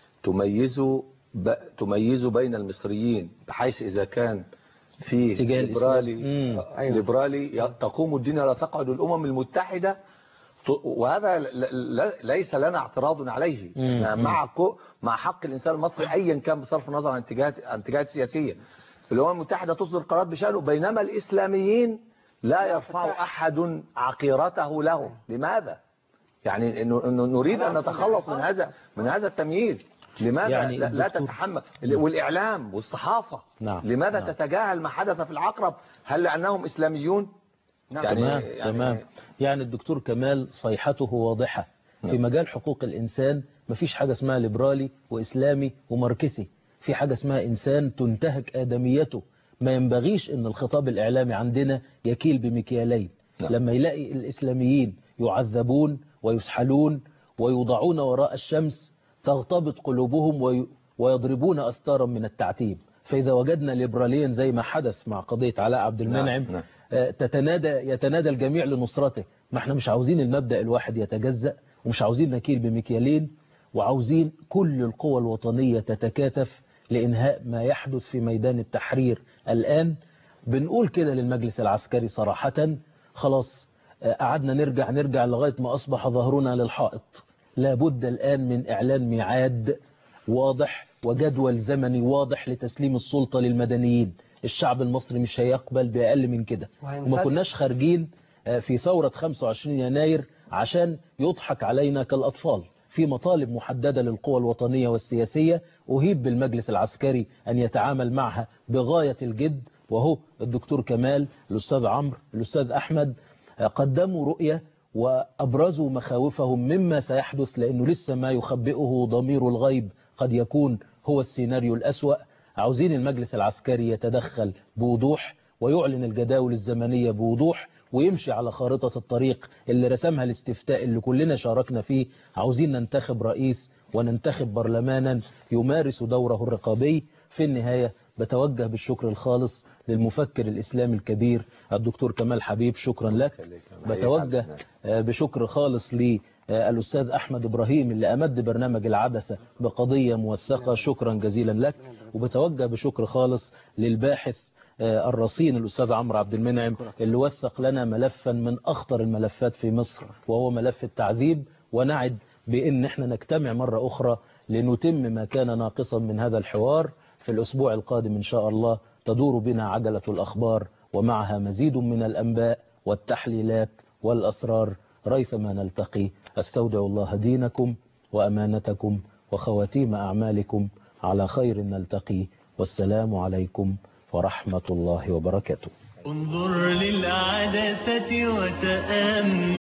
تميز ب... تميز بين المصريين بحيث إذا كان في اتجاه الإسلام. ليبرالي مم. آه، ليبرالي ي- تقوم الدنيا لا تقعد الأمم المتحدة ت- وهذا ل- ل- ليس لنا اعتراض عليه مم. أنا مع كو- مع حق الإنسان المصري أيا كان بصرف النظر عن اتجاهات عن اتجاهات سياسية الأمم المتحدة تصدر قرارات بشأنه بينما الإسلاميين لا يرفع أحد عقيرته له لماذا؟ يعني إنه إنه نريد أن نتخلص من هذا من هذا التمييز لماذا يعني لا, لا الدكتور- تتحمل والإعلام والصحافة نعم لماذا نعم. تتجاهل ما حدث في العقرب هل لأنهم إسلاميون يعني تمام تمام يعني الدكتور كمال صيحته واضحة في نعم. مجال حقوق الإنسان مفيش حاجة اسمها ليبرالي وإسلامي وماركسي في حاجة اسمها إنسان تنتهك آدميته ما ينبغيش أن الخطاب الإعلامي عندنا يكيل بمكيالين نعم. لما يلاقي الإسلاميين يعذبون ويسحلون ويوضعون وراء الشمس تغتبط قلوبهم وي- ويضربون أستارا من التعتيب فإذا وجدنا ليبراليا زي ما حدث مع قضية علاء عبد المنعم نعم. آه، تتنادى يتنادى الجميع لنصرته ما احنا مش عاوزين المبدأ الواحد يتجزأ ومش عاوزين نكيل بمكيالين وعاوزين كل القوى الوطنية تتكاتف لإنهاء ما يحدث في ميدان التحرير الآن بنقول كده للمجلس العسكري صراحة خلاص آه، قعدنا نرجع نرجع لغاية ما أصبح ظهرنا للحائط لابد الآن من إعلان ميعاد واضح وجدول زمني واضح لتسليم السلطة للمدنيين الشعب المصري مش هيقبل بأقل من كده وهينفتح. وما كناش خارجين آه، في ثورة 25 يناير عشان يضحك علينا كالأطفال في مطالب محددة للقوى الوطنية والسياسية أهيب بالمجلس العسكري أن يتعامل معها بغاية الجد وهو الدكتور كمال الأستاذ عمرو الأستاذ أحمد آه، قدموا رؤية وأبرزوا مخاوفهم مما سيحدث لأنه لسه ما يخبئه ضمير الغيب قد يكون هو السيناريو الأسوأ عاوزين المجلس العسكري يتدخل بوضوح ويعلن الجداول الزمنية بوضوح ويمشي على خارطة الطريق اللي رسمها الاستفتاء اللي كلنا شاركنا فيه عاوزين ننتخب رئيس وننتخب برلمانا يمارس دوره الرقابي في النهاية بتوجه بالشكر الخالص للمفكر الإسلامي الكبير الدكتور كمال حبيب شكرا لك بتوجه آه، بشكر خالص للأستاذ أحمد إبراهيم اللي أمد برنامج العدسة بقضية موثقة شكرا جزيلا لك وبتوجه بشكر خالص للباحث آه، الرصين الأستاذ عمرو عبد المنعم اللي وثق لنا ملفا من أخطر الملفات في مصر وهو ملف التعذيب ونعد بأن احنا نجتمع مرة أخرى لنتم ما كان ناقصا من هذا الحوار في الأسبوع القادم إن شاء الله تدور بنا عجلة الأخبار ومعها مزيد من الأنباء والتحليلات والأسرار ريثما نلتقي أستودع الله دينكم وأمانتكم وخواتيم أعمالكم على خير نلتقي والسلام عليكم ورحمة الله وبركاته انظر للعدسة وتأمل